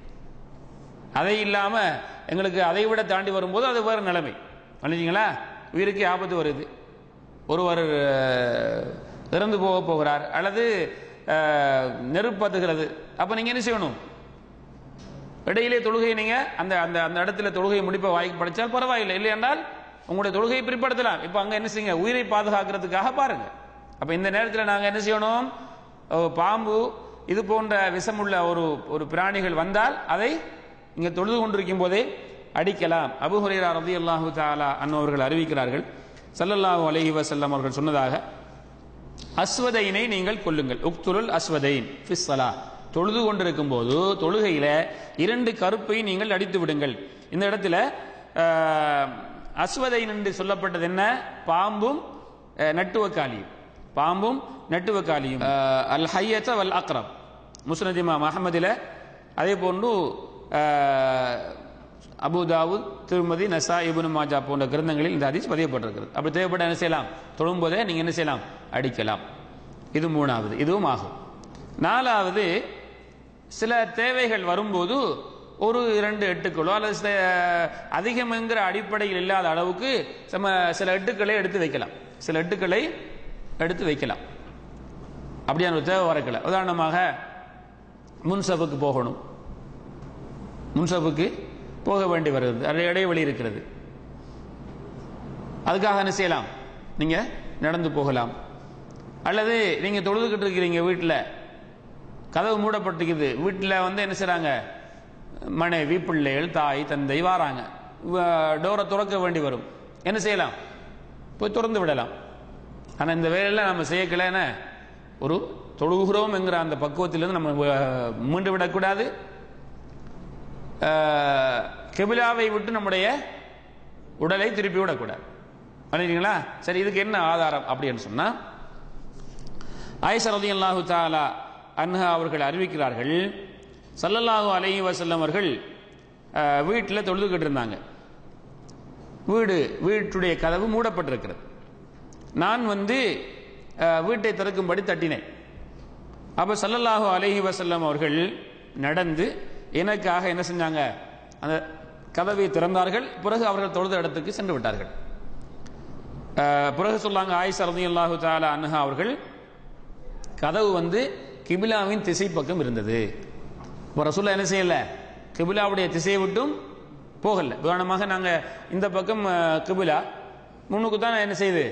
Speaker 1: அதை இல்லாம எங்களுக்கு அதை விட தாண்டி வரும்போது அது வேற நிலைமை நினைச்சீங்களா உயிருக்கு ஆபத்து வருது ஒருவர் அஹ், இறந்து போக போகிறார் அல்லது அஹ், நெருப்பத்துகிறது அப்ப நீங்க என்ன செய்யணும் இடையிலே தொழுகை நீங்க அந்த அந்த அந்த இடத்துல தொழுகை முடிப்ப வாய்க்கு படிச்சால் பரவாயில்லை இல்லை என்றால் உங்களுடைய தொழுகையை பிற்படுத்தலாம் இப்ப அங்க என்ன செய்யுங்க உயிரை பாதுகாக்கிறதுக்காக பாருங்க அப்ப இந்த நேரத்தில் நாங்க என்ன செய்யணும் அஹ், பாம்பு இது போன்ற விஷமுள்ள ஒரு ஒரு பிராணிகள் வந்தால் அதை இங்க தொழுது கொண்டிருக்கும் போதே அடிக்கலாம் அபு ஹுரைரா ரலியல்லாஹு தஆலா அன்னவர்கள் அறிவிக்கிறார்கள் ஸல்லல்லாஹு அலைஹி வஸல்லம் அவர்கள் சொன்னதாக அஸ்வதைனை நீங்கள் கொல்லுங்கள் உக்துருல் அஸ்வதைன் ஃபிஸ்ஸலா தொழுது கொண்டிருக்கும் போது தொழுகையில இரண்டு கருப்பை நீங்கள் அடித்து விடுங்கள் இந்த இடத்துல ஆஹ், அஸ்வதைன் என்று சொல்லப்பட்டது என்ன பாம்பும் அஹ், நட்டுவக்காலியும் பாம்பும் நட்டுவக்காலியும் ஆஹ், அல் ஹையத்த வல் அக்ரம் முஸ்னதிமா மஹமதில அதே போன்று ஆஹ், அபு தாவூத் திருமதி நசா இபுனு மாஜா போன்ற கிரந்தங்களில் இந்த ஹதீஸ் பதியப்பட்டிருக்கிறது அப்படி தேவைப்பட்ட என்ன செய்யலாம் தொழும்போதே நீங்க என்ன செய்யலாம் அடிக்கலாம் இது மூணாவது இதுவும் ஆகும் நாலாவது சில தேவைகள் வரும்போது ஒரு இரண்டு எட்டுக்களோ அல்லது சில அதிகம்ங்கிற அடிப்படையில் இல்லாத அளவுக்கு நம்ம சில எட்டுக்களை எடுத்து வைக்கலாம் சில எட்டுக்களை எடுத்து வைக்கலாம் அப்படியான ஒரு தேவை வரக்கல உதாரணமாக முன்சபுக்கு போகணும் முன்சபுக்கு போக வேண்டி வருகிறது அது இடைவெளி இருக்கிறது அதுக்காக என்ன செய்யலாம் நீங்க நடந்து போகலாம் அல்லது நீங்க தொழுதுகிட்டு இருக்கிறீங்க வீட்டில் கதவு மூடப்பட்டிருக்குது வீட்டில் வந்து என்ன செய்றாங்க மனைவி பிள்ளைகள் தாய் தந்தை வாராங்க டோரை திறக்க வேண்டி வரும் என்ன செய்யலாம் போய் திறந்து விடலாம் ஆனால் இந்த வேலையில் நம்ம செய்யக்கலைன்னா ஒரு தொழுகிறோம் என்கிற அந்த பக்குவத்திலிருந்து நம்ம அஹ், மீண்டு விடக்கூடாது அஹ், கிபிலாவை விட்டு நம்முடைய உடலை திருப்பி விடக்கூடாது பண்ணிட்டீங்களா சரி இதுக்கு என்ன ஆதாரம் அப்படின்னு சொன்னா ஆயிஷா ரலியல்லாஹு தஆலா அன்ஹா அவர்கள் அறிவிக்கிறார்கள் ஸல்லல்லாஹு அலைஹி வஸல்லம் அவர்கள் வீட்டில் தொழுதுகிட்டு இருந்தாங்க வீடு வீட்டுடைய கதவு மூடப்பட்டிருக்கிறது நான் வந்து அஹ், வீட்டை திறக்கும்படி தட்டினேன் அப்போ ஸல்லல்லாஹு அலைஹி வஸல்லம் அவர்கள் நடந்து எனக்காக என்ன செஞ்சாங்க அந்த கதவை திறந்தார்கள் பிறகு அவர்கள் தொழுத இடத்துக்கு சென்று விட்டார்கள் அஹ், பிறகு சொல்லாங்க ஆயிஷா ரலியல்லாஹு தஆலா அன்ஹா அவர்கள் கதவு வந்து கிபிலாவின் திசை பக்கம் இருந்தது இப்போ ரசூல்லா என்ன செய்யல கிபிலாவுடைய திசையை விட்டும் போகல உதாரணமாக நாங்கள் இந்த பக்கம் அஹ், கிபிலா முன்னுக்கு தான் என்ன செய்யுது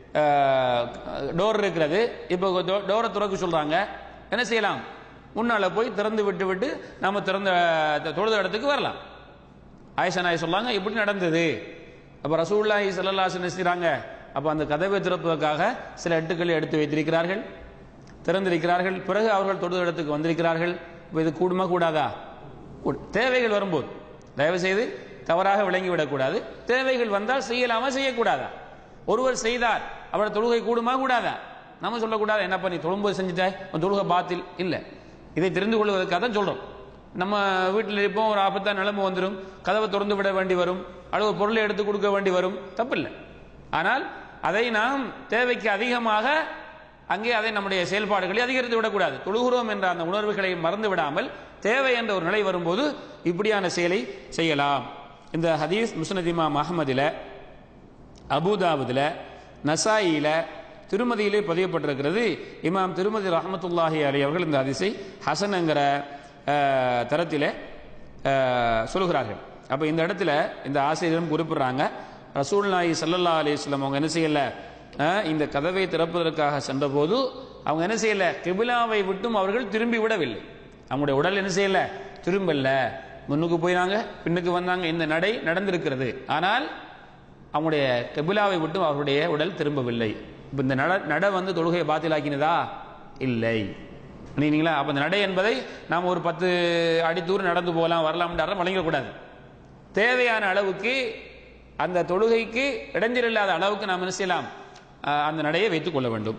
Speaker 1: டோர் இருக்கிறது இப்போ டோரை திறக்க சொல்றாங்க என்ன செய்யலாம் முன்னால போய் திறந்து விட்டு விட்டு நாம திறந்த தொழுத இடத்துக்கு வரலாம் ஆயிஷா நாய் சொல்லாங்க இப்படி நடந்தது அப்ப ரசூல்லாஹி ஸல்லல்லாஹு என்ன செய்றாங்க அப்ப அந்த கதவை திறப்பதற்காக சில எட்டுக்களை எடுத்து வைத்திருக்கிறார்கள் திறந்திருக்கிறார்கள் பிறகு அவர்கள் தொழுத இடத்துக்கு வந்திருக்கிறார்கள் இப்ப இது கூடுமா கூடாதா கூடு. தேவைகள் வரும்போது தயவு செய்து தவறாக விளங்கிவிடக்கூடாது தேவைகள் வந்தால் செய்யலாமா செய்யக்கூடாதா ஒருவர் செய்தார் அவரோட தொழுகை கூடுமா கூடாதா நம்ம சொல்லக்கூடாது என்னப்பா நீ தொழும்போது செஞ்சுட்டாய் உன் தொழுகை பாத்தில் இல்லை இதை தெரிந்து கொள்வதற்காக தான் சொல்றோம் நம்ம வீட்டில் இருப்போம் ஒரு ஆபத்தான நிலைமை வந்துடும் கதவை திறந்து விட வேண்டி வரும் அல்லது ஒரு பொருளை எடுத்து கொடுக்க வேண்டி வரும் தப்பில்லை ஆனால் அதை நாம் தேவைக்கு அதிகமாக அங்கே அதை நம்முடைய செயல்பாடுகளை அதிகரித்து விடக்கூடாது தொழுகிறோம் என்ற அந்த உணர்வுகளை மறந்து விடாமல் தேவை என்ற ஒரு நிலை வரும்போது இப்படியான செயலை செய்யலாம் இந்த ஹதீஸ் முஸ்னதிமா அஹமதில் அபுதாபுதில் நசாயில திருமதியிலே பதியப்பட்டிருக்கிறது இமாம் திருமதி ரஹமத்துல்லாஹி அலி அவர்கள் இந்த ஹதீஸை ஹசன்ங்கிற அஹ், தரத்திலே அஹ், சொல்கிறார்கள் அப்போ இந்த இடத்துல இந்த ஆசிரியரும் குறிப்பிடுறாங்க ரசூல்நாயி சல்லல்லா அலிஸ்லாம் அவங்க என்ன செய்யல அஹ், இந்த கதவை திறப்பதற்காக சென்றபோது அவங்க என்ன செய்யல கிபிலாவை விட்டும் அவர்கள் திரும்பி விடவில்லை அவங்களுடைய உடல் என்ன செய்யல திரும்பல முன்னுக்கு போயினாங்க பின்னுக்கு வந்தாங்க இந்த நடை நடந்திருக்கிறது ஆனால் அவங்களுடைய கபிலாவை விட்டும் அவருடைய உடல் திரும்பவில்லை இப்ப இந்த நட நட வந்து தொழுகையை பாத்திலாக்கினதா இல்லை நீங்களா அப்ப இந்த நடை என்பதை நாம் ஒரு பத்து அடி தூரம் நடந்து போகலாம் வரலாம் வழங்கக்கூடாது தேவையான அளவுக்கு அந்த தொழுகைக்கு இடைஞ்சல் இல்லாத அளவுக்கு நாம் என்ன செய்யலாம் அஹ், அந்த நடையை வைத்துக் கொள்ள வேண்டும்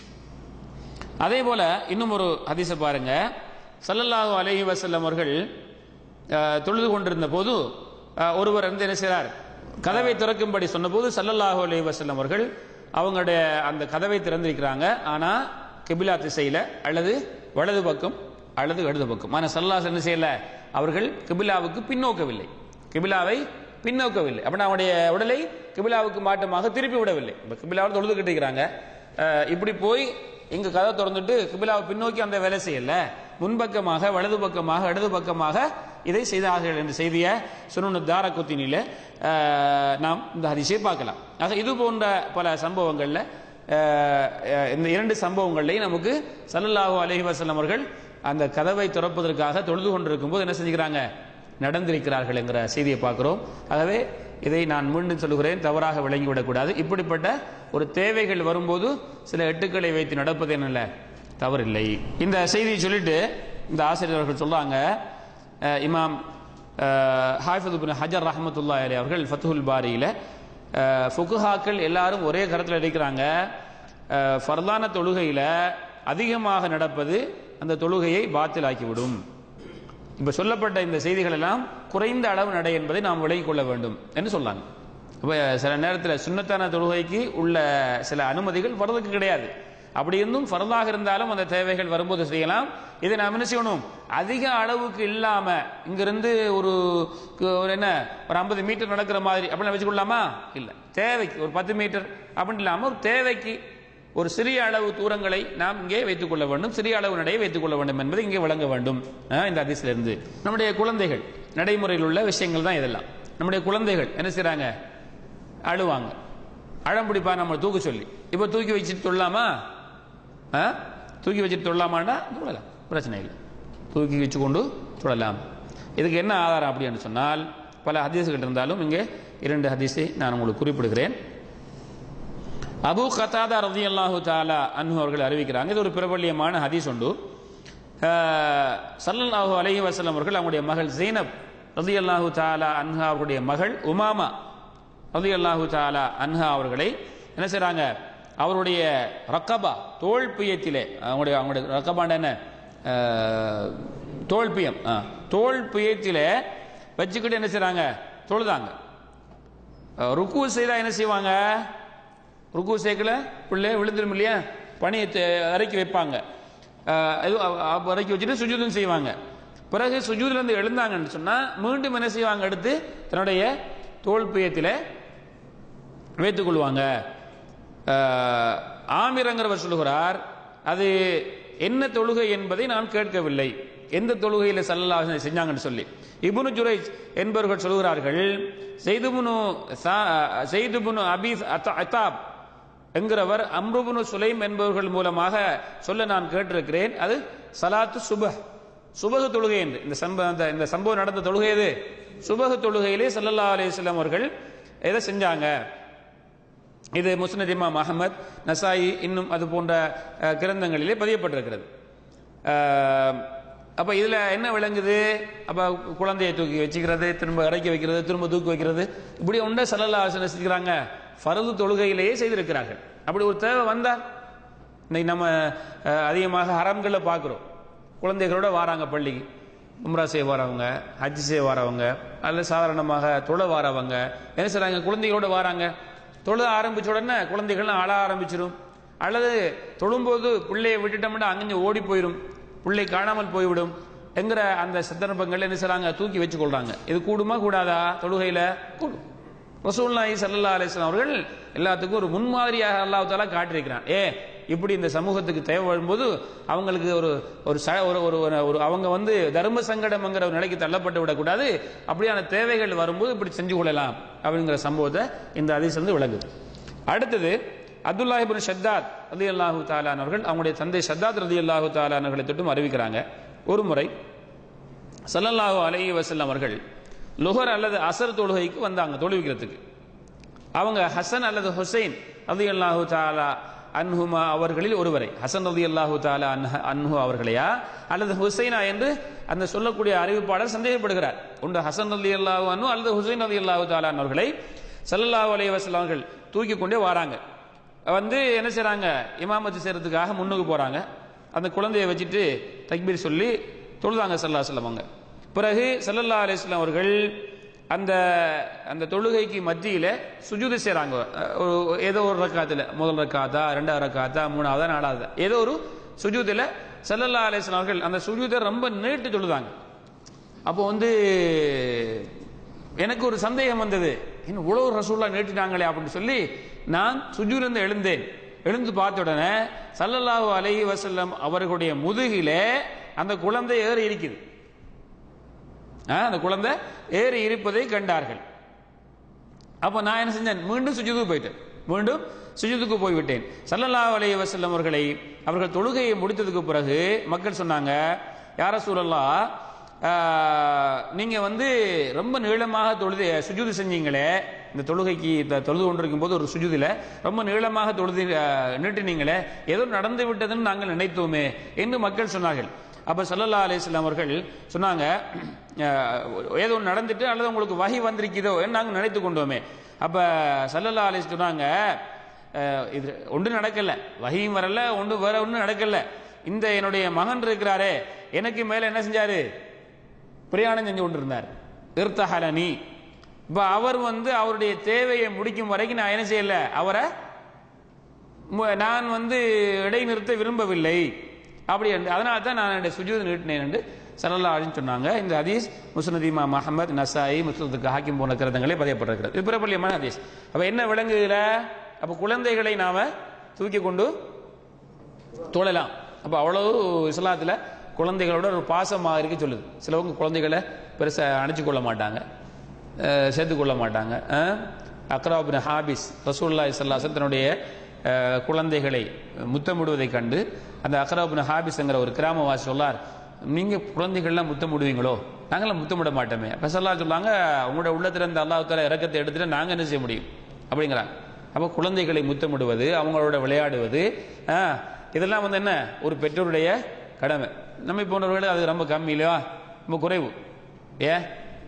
Speaker 1: அதே போல இன்னும் ஒரு ஹதீஸை பாருங்க ஸல்லல்லாஹு அலைஹி வஸல்லம் அவர்கள் அஹ், தொழுது கொண்டிருந்த போது அஹ், ஒருவர் வந்து என்ன செய்றார் கதவை திறக்கும்படி சொன்னபோது ஸல்லல்லாஹு அலைஹி வஸல்லம் அவர்கள் அவங்களுடைய அந்த கதவை திறந்திருக்கிறாங்க ஆனா கிபிலா திசையில அல்லது வலது பக்கம் அல்லது இடது பக்கம் ஆனா சல்லாஸ் என்ன செய்யல அவர்கள் கிபிலாவுக்கு பின்னோக்கவில்லை கிபிலாவை பின்னோக்கவில்லை அப்ப அவனுடைய உடலை கிபிலாவுக்கு மாற்றமாக திருப்பி விடவில்லை இப்ப கிபிலாவை தொழுதுகிட்டு இருக்கிறாங்க அஹ், இப்படி போய் இங்க கதை திறந்துட்டு கிபிலாவை பின்னோக்கி அந்த வேலை செய்யல முன்பக்கமாக வலது பக்கமாக இடது பக்கமாக இதை செய்தார்கள் என்ற செய்தியை சுனு தார குத்தினில நாம் இந்த ஹரிசை பார்க்கலாம் ஆக இது போன்ற பல சம்பவங்கள்ல அஹ், அஹ், இந்த இரண்டு சம்பவங்கள்லையும் நமக்கு ஸல்லல்லாஹு அலைஹி வஸல்லம் அவர்கள் அந்த கதவை திறப்பதற்காக தொழுது கொண்டிருக்கும் போது என்ன செஞ்சுக்கிறாங்க நடந்திருக்கிறார்கள் என்கிற செய்தியை பார்க்கிறோம் ஆகவே இதை நான் மீண்டும் சொல்கிறேன் தவறாக விளங்கிவிடக்கூடாது இப்படிப்பட்ட ஒரு தேவைகள் வரும்போது சில எட்டுக்களை வைத்து நடப்பது என்னல்ல தவறில்லை இந்த செய்தியை சொல்லிட்டு இந்த ஆசிரியர்கள் சொல்றாங்க அஹ், இமாம் ஹாஃபித் பின் ஹஜர் ரஹமத்துல்லா அலி அவர்கள் ஃபத்துல் பாரியில அஹ், ஃபுகுஹாக்கள் எல்லாரும் ஒரே கருத்தில் இருக்கிறாங்க அஹ், ஃபர்லான தொழுகையில அதிகமாக நடப்பது அந்த தொழுகையை பாத்திலாக்கிவிடும் இப்ப சொல்லப்பட்ட இந்த செய்திகள் எல்லாம் குறைந்த அளவு நடை என்பதை நாம் விலகிக் கொள்ள வேண்டும் என்று சொன்னாங்க இப்ப சில நேரத்தில் சுன்னத்தான தொழுகைக்கு உள்ள சில அனுமதிகள் ஃபர்துக்கு கிடையாது அப்படி இருந்தும் ஃபர்தாக இருந்தாலும் அந்த தேவைகள் வரும்போது செய்யலாம் இதை நாம் என்ன செய்யணும் அதிக அளவுக்கு இல்லாம இங்கிருந்து ஒரு ஒரு என்ன ஒரு ஐம்பது மீட்டர் நடக்கிற மாதிரி அப்படின்னு வச்சுக்கொள்ளலாமா இல்ல தேவைக்கு ஒரு பத்து மீட்டர் அப்படின்னு இல்லாம ஒரு தேவைக்கு ஒரு சிறிய அளவு தூரங்களை நாம் இங்கே வைத்துக் கொள்ள வேண்டும் சிறிய அளவு நடையை வைத்துக் கொள்ள வேண்டும் என்பதை இங்கே வழங்க வேண்டும் அஹ், இந்த அதிசிலிருந்து நம்முடைய குழந்தைகள் நடைமுறையில் உள்ள விஷயங்கள் தான் இதெல்லாம் நம்முடைய குழந்தைகள் என்ன செய்றாங்க அழுவாங்க அழம் பிடிப்பா நம்ம தூக்க சொல்லி இப்போ தூக்கி வச்சுட்டு தொழலாமா ஆ? தூக்கி வச்சுட்டு தொழலாமான்னா தொழலாம் பிரச்சனை இல்லை தூக்கி வச்சு கொண்டு தொழலாம் இதுக்கு என்ன ஆதாரம் அப்படின்னு சொன்னால் பல ஹதீஸ்கள் இருந்தாலும் இங்கே இரண்டு ஹதீஸை நான் உங்களுக்கு குறிப்பிடுகிறேன் அபு கத்தாதா ரதி அல்லாஹு தாலா அன்ஹு அவர்கள் அறிவிக்கிறாங்க இது ஒரு பிரபல்யமான ஹதீஸ் உண்டு அஹ், ஸல்லல்லாஹு அலைஹி வஸல்லம் அவர்கள் அவங்களுடைய மகள் ஜெய்னப் ரதி அல்லாஹு தாலா அன்ஹா அவருடைய மகள் உமாமா ரதி அல்லாஹு தாலா அன்ஹா அவர்களை என்ன செய்றாங்க அவருடைய ரக்கபா தோல் பியத்திலே அவங்களுடைய அவங்களுடைய ரக்கபாண்ட என்ன அஹ், தோல் பியம் ஆ, தோல் பியத்திலே வச்சுக்கிட்டு என்ன செய்றாங்க தொழுதாங்க அஹ், ருக்கு செய்தா என்ன செய்வாங்க ருக்கு சேர்க்கல பிள்ளை விழுந்துரும் இல்லையா பணியை தே- இறக்கி வைப்பாங்க அஹ், இது அ- அ- இறக்கி வச்சுட்டு சுஜூதம் செய்வாங்க பிறகு சுஜூதுல இருந்து எழுந்தாங்கன்னு சொன்னா மீண்டும் என்ன செய்வாங்க அடுத்து தன்னுடைய தோல் பியத்தில் வைத்துக் கொள்வாங்க அஹ், ஆமிரங்கிறவர் சொல்லுகிறார் அது என்ன தொழுகை என்பதை நான் கேட்கவில்லை எந்த தொழுகையில் சல்லல்லாஹு செஞ்சாங்கன்னு சொல்லி இப்னு ஜுரைஜ் என்பவர்கள் சொல்கிறார்கள் செய்துபுனு செய்துபுனு அபீஸ் அத்த- அத்தாப் என்கிறவர் அம்ருபுனு சுலைம் என்பவர்கள் மூலமாக சொல்ல நான் கேட்டிருக்கிறேன் அது சலாத்து சுபஹ் சுபஹ தொழுகை என்று இந்த சம்ப அந்த- இந்த சம்பவம் நடந்த தொழுகை எது சுபஹ தொழுகையிலே ஸல்லல்லாஹு அலைஹி வஸல்லம் அவர்கள் எதை செஞ்சாங்க இது முஸ்னத் இமாம் அஹமத் நசாயி இன்னும் அது போன்ற அஹ், கிரந்தங்களிலே பதியப்பட்டிருக்கிறது அஹ், அப்ப இதுல என்ன விளங்குது அப்ப குழந்தையை தூக்கி வச்சுக்கிறது திரும்ப இறக்கி வைக்கிறது திரும்ப தூக்கி வைக்கிறது இப்படி ஒன்றை சல்லல்லா செஞ்சுக்கிறாங்க ஃபரது தொழுகையிலேயே செய்திருக்கிறார்கள் அப்படி ஒரு தேவை வந்தால் இன்னைக்கு நம்ம அஹ், அதிகமாக ஹரம்களை பார்க்குறோம் குழந்தைகளோட வாராங்க பள்ளிக்கு உம்ரா செய்ய வரவங்க ஹஜ் செய்ய வரவங்க அல்ல சாதாரணமாக தொழ வரவங்க என்ன செய்றாங்க குழந்தைகளோட வாராங்க தொழ ஆரம்பிச்ச உடனே குழந்தைகள்லாம் அழ ஆரம்பிச்சிடும் அல்லது தொழும்போது பிள்ளையை விட்டுட்டோம்னா அங்கே ஓடி போயிடும் பிள்ளை காணாமல் போய்விடும் என்கிற அந்த சந்தர்ப்பங்கள் என்ன செய்றாங்க தூக்கி வச்சு கொள்றாங்க இது கூடுமா கூடாதா தொழுகையில கூடும் ரசூல்லாஹி ஸல்லல்லாஹு அலைஹி வஸல்லம் அவர்கள் எல்லாத்துக்கும் ஒரு முன்மாதிரியாக அல்லாஹ் தஆலா காட்டியிருக்கிறான் ஏ இப்படி இந்த சமூகத்துக்கு தேவை வரும்போது அவங்களுக்கு ஒரு ஒரு ச ஒரு ஒரு ஒரு- ஒரு அவங்க வந்து தர்ம சங்கடம்ங்கிற ஒரு நிலைக்கு தள்ளப்பட்டு விடக்கூடாது அப்படியான தேவைகள் வரும்போது இப்படி செஞ்சு கொள்ளலாம் அப்படிங்கிற சம்பவத்தை இந்த அதிசயம் வந்து விளங்குது அடுத்தது அப்துல்லாஹி இப்னு ஷத்தாத் ரலியல்லாஹு தஆலான் அவர்கள் அவங்களுடைய தந்தை ஷத்தாத் ரலியல்லாஹு தஆலான் அவர்களை தொட்டும் அறிவிக்கிறாங்க ஒரு முறை ஸல்லல்லாஹு அலைஹி வஸல்லம் அவர்கள் லுஹர் அல்லது அசர் தொழுகைக்கு வந்தாங்க தொழுவிக்கிறதுக்கு அவங்க ஹசன் அல்லது ஹுசைன் ரலியல்லாஹு தஆலா அன்ஹுமா அவர்களில் ஒருவரை ஹசன் ரலியல்லாஹு தஆலா அன்ஹ- அன்ஹு அவர்களையா அல்லது ஹுசைனா என்று அந்த சொல்லக்கூடிய அறிவிப்பாளர் சந்தேகப்படுகிறார் ஒன்று ஹசன் ரலியல்லாஹு அன்ஹு அல்லது ஹுசைன் ரலியல்லாஹு தஆலா அவர்களை ஸல்லல்லாஹு அலைஹி வஸல்லம் அவர்கள் தூக்கி கொண்டே வராங்க வந்து என்ன செய்றாங்க இமாமத்து செய்யறதுக்காக முன்னுக்கு போறாங்க அந்த குழந்தையை வச்சுட்டு தக்பீர் சொல்லி தொழுதாங்க சல்லா அவங்க பிறகு சல்லல்லா அலிஸ்லாம் அவர்கள் அந்த அந்த தொழுகைக்கு மத்தியில சுஜூது செய்றாங்க அஹ் ஒரு ஏதோ ஒரு ரக்காத்துல முதல் ரக்காத்தா ரெண்டாவது ரக்காத்தா மூணாவதா நாலாவதா ஏதோ ஒரு சுஜூதுல சல்லல்லா அலிஸ்லாம் அவர்கள் அந்த சுஜூதை ரொம்ப நீட்டு தொழுதாங்க அப்போ வந்து எனக்கு ஒரு சந்தேகம் வந்தது இன்னும் இவ்வளவு ரசூல்லா நீட்டினாங்களே அப்படின்னு சொல்லி நான் சுஜூலிருந்து எழுந்தேன் எழுந்து பார்த்த உடனே சல்லல்லாஹு அலைஹி வஸல்லம் அவர்களுடைய முதுகிலே அந்த குழந்தை ஏறி இருக்குது ஆ, அந்த குழந்தை ஏறி இருப்பதை கண்டார்கள் அப்போ நான் என்ன செஞ்சேன் மீண்டும் சுஜூதுக்கு போயிட்டேன் மீண்டும் சுஜூதுக்கு போய்விட்டேன் சல்லல்லாஹு அலைஹி வஸல்லம் அவர்களை அவர்கள் தொழுகையை முடித்ததுக்கு பிறகு மக்கள் சொன்னாங்க யார சூழல்லா நீங்க வந்து ரொம்ப நீளமாக தொழுது சுஜூது செஞ்சீங்களே இந்த தொழுகைக்கு இந்த தொழுது கொண்டிருக்கும் போது ஒரு சுஜூதில ரொம்ப நீளமாக தொழுது ஆஹ், நீட்டினீங்களே ஏதோ நடந்து விட்டதுன்னு நாங்கள் நினைத்தோமே என்று மக்கள் சொன்னார்கள் அப்ப சல்லல்லா அலிஸ்லாம் அவர்கள் சொன்னாங்க அஹ், ஏதோ ஒன்று நடந்துட்டு அல்லது உங்களுக்கு வகை வந்திருக்குதோ என்று நாங்கள் நினைத்து கொண்டோமே அப்ப சல்லல்லா அலிஸ் சொன்னாங்க அஹ், இது ஒன்றும் நடக்கல வகையும் வரல ஒன்று வேற ஒன்றும் நடக்கல இந்த என்னுடைய மகன் இருக்கிறாரே எனக்கு மேல என்ன செஞ்சாரு பிரயாணம் செஞ்சு கொண்டிருந்தார் இர்த்தஹலனி இப்ப அவர் வந்து அவருடைய தேவையை முடிக்கும் வரைக்கும் நான் என்ன செய்யல அவரை மு- நான் வந்து இடைநிறுத்த விரும்பவில்லை அப்படி என்று அதனால தான் நான் என்னுடைய சுஜூத் நீட்டினேன் என்று சல்லல்லா அலின்னு சொன்னாங்க இந்த ஹதீஸ் முஸ்னதீமா மஹமத் நசாயி முஸ்லத்துக்கு ஹாக்கிம் போன கிரந்தங்களே பதியப்பட்டிருக்கிறது இது பிரபல்யமான ஹதீஸ் அப்ப என்ன விளங்குகிற அப்ப குழந்தைகளை நாம தூக்கி கொண்டு தொழலாம் அப்ப அவ்வளவு இஸ்லாத்துல குழந்தைகளோட ஒரு பாசமாக இருக்க சொல்லுது சிலவங்க குழந்தைகளை பெருசா அணைச்சு கொள்ள மாட்டாங்க அஹ், சேர்த்துக் கொள்ள மாட்டாங்க அக்ராபின் ஹாபிஸ் ரசூல்லா இஸ்லாசன் தன்னுடைய அஹ், குழந்தைகளை முத்தமிடுவதை கண்டு அந்த அக்ராபின் ஹாபிஸ்ங்கிற ஒரு கிராமவாசி சொல்லார் நீங்க குழந்தைகள்லாம் முத்தமிடுவீங்களோ நாங்களாம் முத்தமிட மாட்டோமே அப்ப சொல்லா சொல்லாங்க உங்களோட உள்ளத்துல இருந்த அல்லாஹ் தாலா இறக்கத்தை எடுத்துட்டு நாங்க என்ன செய்ய முடியும் அப்படிங்கிறாங்க அப்ப குழந்தைகளை முத்தமிடுவது அவங்களோட விளையாடுவது ஆ, இதெல்லாம் வந்து என்ன ஒரு பெற்றோருடைய கடமை நம்மை போன்றவர்கள் அது ரொம்ப கம்மி இல்லையா ரொம்ப குறைவு ஏன்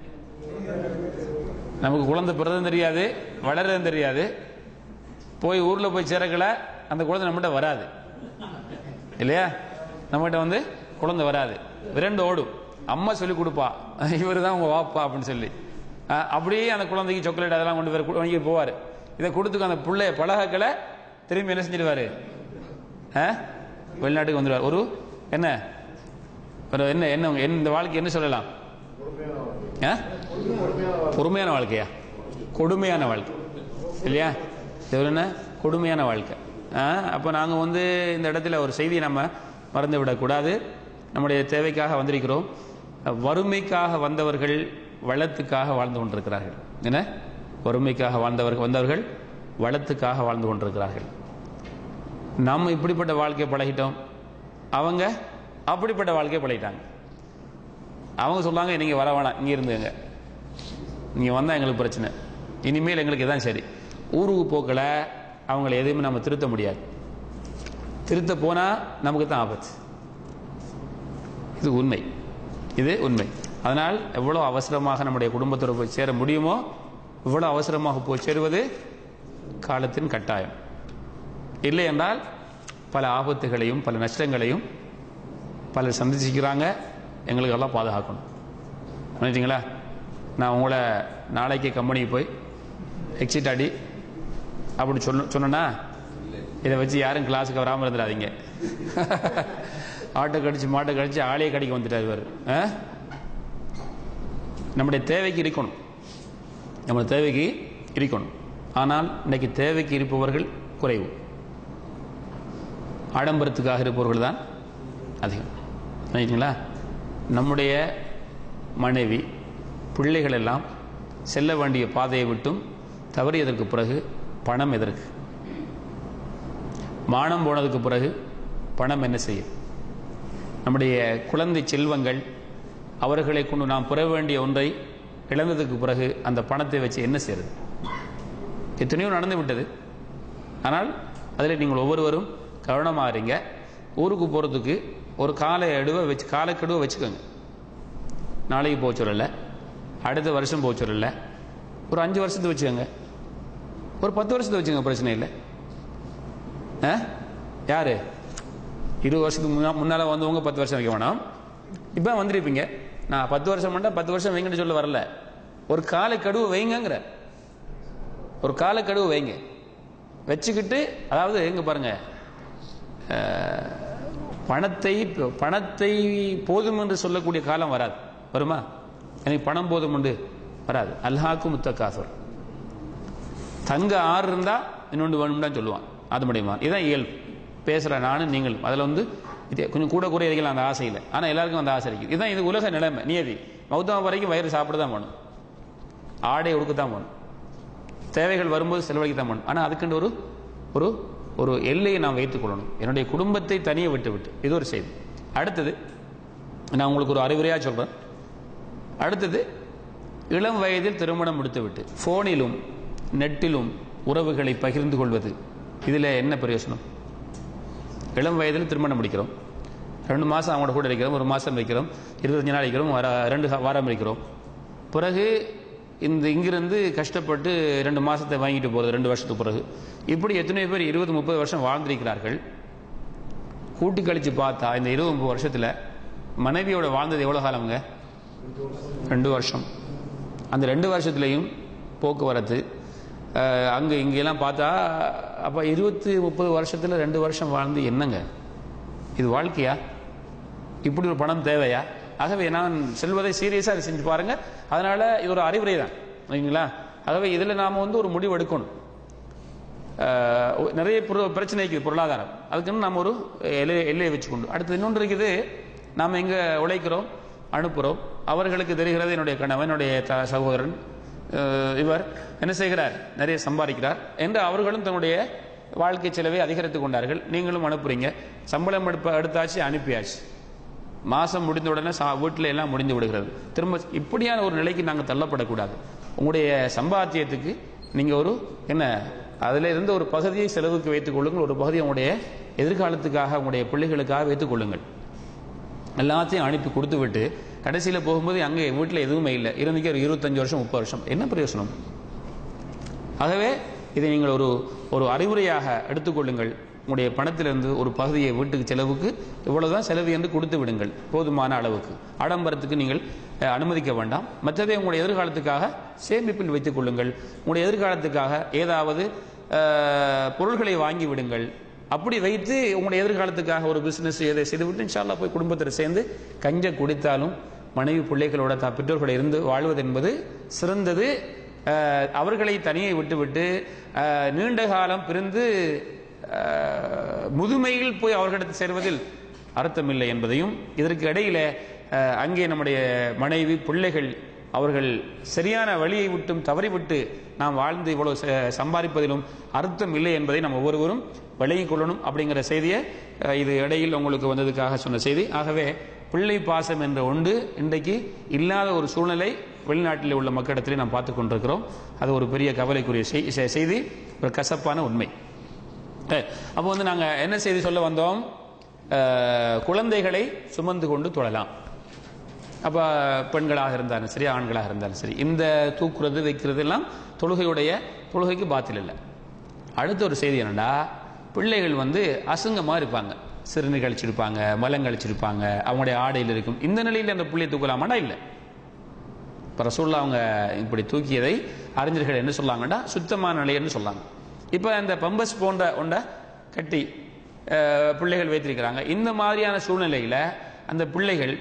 Speaker 1: நமக்கு குழந்தை பிறதும் தெரியாது வளர்றதும் தெரியாது போய் ஊர்ல போய் சேரக்கல அந்த குழந்தை நம்மகிட்ட வராது இல்லையா நம்மகிட்ட வந்து குழந்தை வராது விரண்டு ஓடும் அம்மா சொல்லி கொடுப்பா இவர் தான் உங்க வாப்பா அப்படின்னு சொல்லி அஹ், அப்படியே அந்த குழந்தைக்கு சாக்லேட் அதெல்லாம் கொண்டு வர வாங்கிட்டு போவார் இதை கொடுத்துக்க அந்த பிள்ளைய பழகக்களை திரும்பி என்ன செஞ்சிடுவாரு ஆ வெளிநாட்டுக்கு வந்துடுவார் ஒரு என்ன ஒரு என்ன என்ன என்ன- இந்த வாழ்க்கை என்ன சொல்லலாம் ஆ பொறுமையான வாழ்க்கையா கொடுமையான வாழ்க்கை இல்லையா இது ஒரு என்ன கொடுமையான வாழ்க்கை ஆ அப்போ நாங்கள் வந்து இந்த இடத்துல ஒரு செய்தியை நம்ம மறந்து விடக்கூடாது நம்முடைய தேவைக்காக வந்திருக்கிறோம் வறுமைக்காக வந்தவர்கள் வளத்துக்காக வாழ்ந்து கொண்டிருக்கிறார்கள் என்ன வறுமைக்காக வாழ்ந்தவர்கள் வந்தவர்கள் வளத்துக்காக வாழ்ந்து கொண்டிருக்கிறார்கள் நம்ம இப்படிப்பட்ட வாழ்க்கையை பழகிட்டோம் அவங்க அப்படிப்பட்ட வாழ்க்கையை பழகிட்டாங்க அவங்க சொல்றாங்க நீங்க வர வேணாம் இங்க இருந்துங்க நீங்க வந்தா எங்களுக்கு பிரச்சனை இனிமேல் எங்களுக்கு இதான் சரி ஊருக்கு போக்கல அவங்கள எதையுமே நம்ம திருத்த முடியாது திருத்த போனா நமக்கு தான் ஆபத்து இது உண்மை இது உண்மை அதனால் எவ்வளவு அவசரமாக நம்முடைய குடும்பத்தோடு போய் சேர முடியுமோ இவ்வளவு அவசரமாக போய் சேருவது காலத்தின் கட்டாயம் இல்லை என்றால் பல ஆபத்துகளையும் பல நஷ்டங்களையும் பலர் சந்திச்சுக்கிறாங்க எங்களுக்கு எல்லாம் பாதுகாக்கணும் பண்ணிட்டீங்களா நான் உங்களை நாளைக்கு கம்பெனிக்கு போய் எக்ஸிட் ஆடி அப்படி சொன்ன சொன்னேன்னா இதை வச்சு யாரும் கிளாஸுக்கு வராமல் இருந்துடாதீங்க ஆட்டோ கடிச்சு மாட்டை கடிச்சு ஆளையே கடிக்க வந்துட்டார் இவர் ஆ? நம்முடைய தேவைக்கு இருக்கணும் நம்ம தேவைக்கு இருக்கணும் ஆனால் இன்னைக்கு தேவைக்கு இருப்பவர்கள் குறைவு ஆடம்பரத்துக்காக இருப்பவர்கள் தான் அதிகம் சரிங்களா நம்முடைய மனைவி பிள்ளைகள் எல்லாம் செல்ல வேண்டிய பாதையை விட்டும் தவறியதற்கு பிறகு பணம் எதற்கு மானம் போனதுக்கு பிறகு பணம் என்ன செய்யும் நம்முடைய குழந்தை செல்வங்கள் அவர்களை கொண்டு நாம் பெற வேண்டிய ஒன்றை இழந்ததுக்கு பிறகு அந்த பணத்தை வச்சு என்ன செய்யறது எத்தனையோ நடந்து விட்டது ஆனால் அதில் நீங்கள் ஒவ்வொருவரும் கவனமாக இருங்க ஊருக்கு போகிறதுக்கு ஒரு காலை அடுவை வச்சு காலக்கெடுவை வச்சுக்கோங்க நாளைக்கு போக சொல்லல அடுத்த வருஷம் போக சொல்லல ஒரு அஞ்சு வருஷத்தை வச்சுக்கோங்க ஒரு பத்து வருஷத்தை வச்சுங்க பிரச்சனை இல்லை ஆ யாரு இருபது வருஷத்துக்கு முன்னா முன்னால் வந்தவங்க பத்து வருஷம் வைக்க வேணாம் இப்போ வந்திருப்பீங்க நான் பத்து வருஷம் பண்ணா பத்து வருஷம் வைங்கன்னு சொல்ல வரல ஒரு காலை கடுவு வைங்கங்கிற ஒரு காலை கடுவு வைங்க வச்சுக்கிட்டு அதாவது எங்க பாருங்க அஹ், பணத்தை பணத்தை போதும் என்று சொல்லக்கூடிய காலம் வராது வருமா எனக்கு பணம் போதும் உண்டு வராது அல்ஹாக்கு முத்தக்காசர் தங்க ஆறு இருந்தா இன்னொன்று வேணும்னு சொல்லுவான் அது முடியுமா இதுதான் இயல்பு பேசுற நானும் நீங்களும் அதுல வந்து இது கொஞ்சம் கூட குறை இருக்கலாம் அந்த ஆசையில் ஆனா எல்லாருக்கும் அந்த ஆசை இருக்கு இதுதான் இது உலக நிலைமை நியதி மௌத்தம் வரைக்கும் வயிறு சாப்பிட தான் வேணும் ஆடை உடுக்க தான் வேணும் தேவைகள் வரும்போது செலவழிக்க தான் வேணும் ஆனா அதுக்குன்னு ஒரு ஒரு ஒரு எல்லையை நாம் வைத்துக் கொள்ளணும் என்னுடைய குடும்பத்தை தனியே விட்டு விட்டு இது ஒரு செய்தி அடுத்தது நான் உங்களுக்கு ஒரு அறிவுரையா சொல்றேன் அடுத்தது இளம் வயதில் திருமணம் முடித்துவிட்டு போனிலும் நெட்டிலும் உறவுகளை பகிர்ந்து கொள்வது இதில் என்ன பிரயோசனம் இளம் வயதில் திருமணம் முடிக்கிறோம் ரெண்டு மாதம் அவங்களோட கூட இருக்கிறோம் ஒரு மாதம் வைக்கிறோம் இருபத்தஞ்சு நாள் வைக்கிறோம் வார ரெண்டு ஹ- வாரம் வைக்கிறோம் பிறகு இந்த இங்கிருந்து கஷ்டப்பட்டு ரெண்டு மாசத்தை வாங்கிட்டு போகிறது ரெண்டு வருஷத்துக்கு பிறகு இப்படி எத்தனை பேர் இருபது முப்பது வருஷம் வாழ்ந்திருக்கிறார்கள் கூட்டி கழிச்சு பார்த்தா இந்த இருபது முப்பது வருஷத்துல மனைவியோட வாழ்ந்தது எவ்வளவு காலம்ங்க ரெண்டு வருஷம் அந்த ரெண்டு வருஷத்துலையும் போக்குவரத்து அஹ், அங்க இங்கெல்லாம் பார்த்தா அப்ப இருபத்தி முப்பது வருஷத்துல ரெண்டு வருஷம் வாழ்ந்து என்னங்க இது வாழ்க்கையா இப்படி ஒரு பணம் தேவையா ஆகவே நான் செல்வதை சீரியஸா செஞ்சு பாருங்க அதனால இது ஒரு அறிவுரை தான் சரிங்களா ஆகவே இதுல நாம வந்து ஒரு முடிவு எடுக்கணும் அஹ், ஒ- நிறைய பொரு- பிரச்சனை இருக்குது பொருளாதாரம் அதுக்குன்னு நம்ம ஒரு எல்லை எல்லையை வச்சுக்கொண்டு அடுத்து இன்னொன்று இருக்குது நாம எங்க உழைக்கிறோம் அனுப்புறோம் அவர்களுக்கு தெரிகிறது என்னுடைய கணவன் என்னுடைய த- சகோதரன் அஹ், இவர் என்ன செய்கிறார் நிறைய சம்பாதிக்கிறார் என்று அவர்களும் தன்னுடைய வாழ்க்கை செலவை அதிகரித்துக் கொண்டார்கள் நீங்களும் அனுப்புறீங்க சம்பளம் எடுப்ப எடுத்தாச்சு அனுப்பியாச்சு மாசம் முடிந்த உடனே சா வீட்டில் எல்லாம் முடிந்து விடுகிறது திரும்ப இப்படியான ஒரு நிலைக்கு நாங்கள் தள்ளப்படக்கூடாது உங்களுடைய சம்பாத்தியத்துக்கு நீங்க ஒரு என்ன அதுல இருந்து ஒரு பகுதியை செலவுக்கு வைத்துக் கொள்ளுங்கள் ஒரு பகுதியை உங்களுடைய எதிர்காலத்துக்காக உங்களுடைய பிள்ளைகளுக்காக வைத்துக் கொள்ளுங்கள் எல்லாத்தையும் அனுப்பி கொடுத்து விட்டு கடைசியில போகும்போது அங்கே வீட்டில் எதுவுமே இல்லை இருந்துக்கே ஒரு இருபத்தஞ்சு வருஷம் முப்பது வருஷம் என்ன பிரயோசனம் ஆகவே இதை நீங்கள் ஒரு ஒரு அறிவுரையாக எடுத்துக்கொள்ளுங்கள் உங்களுடைய பணத்திலிருந்து ஒரு பகுதியை வீட்டுக்கு செலவுக்கு இவ்வளவுதான் செலவு என்று கொடுத்து விடுங்கள் போதுமான அளவுக்கு ஆடம்பரத்துக்கு நீங்கள் அஹ், அனுமதிக்க வேண்டாம் மற்றதை உங்களுடைய எதிர்காலத்துக்காக சேமிப்பில் வைத்துக் கொள்ளுங்கள் உங்களுடைய எதிர்காலத்துக்காக ஏதாவது அஹ், பொருள்களை வாங்கி விடுங்கள் அப்படி வைத்து உங்களுடைய எதிர்காலத்துக்காக ஒரு பிசினஸ் எதை செய்துவிட்டு இன்ஷால்லா போய் குடும்பத்தில் சேர்ந்து கஞ்ச குடித்தாலும் மனைவி பிள்ளைகளோட தா பெற்றோர்களோட இருந்து வாழ்வது என்பது சிறந்தது அஹ், அவர்களை தனியை விட்டுவிட்டு அஹ், நீண்ட காலம் பிரிந்து அஹ், முதுமையில் போய் அவர்களிடத்தில் சேர்வதில் அர்த்தமில்லை என்பதையும் இதற்கு இடையில அஹ், அங்கே நம்முடைய மனைவி பிள்ளைகள் அவர்கள் சரியான வழியை விட்டும் தவறிவிட்டு நாம் வாழ்ந்து இவ்வளவு ச- சம்பாதிப்பதிலும் அர்த்தம் இல்லை என்பதை நாம் ஒவ்வொருவரும் விளங்கிக் கொள்ளணும் அப்படிங்கிற செய்தியை அஹ், இது இடையில் உங்களுக்கு வந்ததுக்காக சொன்ன செய்தி ஆகவே பிள்ளை பாசம் என்ற ஒன்று இன்றைக்கு இல்லாத ஒரு சூழ்நிலை வெளிநாட்டில் உள்ள மக்களிடத்திலே நாம் பார்த்து கொண்டிருக்கிறோம் அது ஒரு பெரிய கவலைக்குரிய செய்- செ- செய்தி ஒரு கசப்பான உண்மை அஹ், அப்போ வந்து நாங்கள் என்ன செய்தி சொல்ல வந்தோம் அஹ், குழந்தைகளை சுமந்து கொண்டு தொழலாம் அப்போ பெண்களாக இருந்தாலும் சரி ஆண்களாக இருந்தாலும் சரி இந்த தூக்குறது வைக்கிறது எல்லாம் தொழுகையுடைய தொழுகைக்கு பாத்தில் இல்லை அடுத்த ஒரு செய்தி என்னடா பிள்ளைகள் வந்து அசுங்கமாக இருப்பாங்க சிறுநீர் கழிச்சிருப்பாங்க மலம் கழிச்சிருப்பாங்க அவங்களுடைய ஆடையில் இருக்கும் இந்த நிலையில் அந்த பிள்ளையை தூக்கலாமாடா இல்லை இப்போ ரசூல்லா அவங்க இப்படி தூக்கியதை அறிஞர்கள் என்ன சொல்லாங்கடா சுத்தமான நிலைன்னு சொல்லாங்க இப்போ அந்த பம்பஸ் போன்ற ஒன்றை கட்டி அஹ், பிள்ளைகள் வைத்திருக்கிறாங்க இந்த மாதிரியான சூழ்நிலையில் அந்த பிள்ளைகள்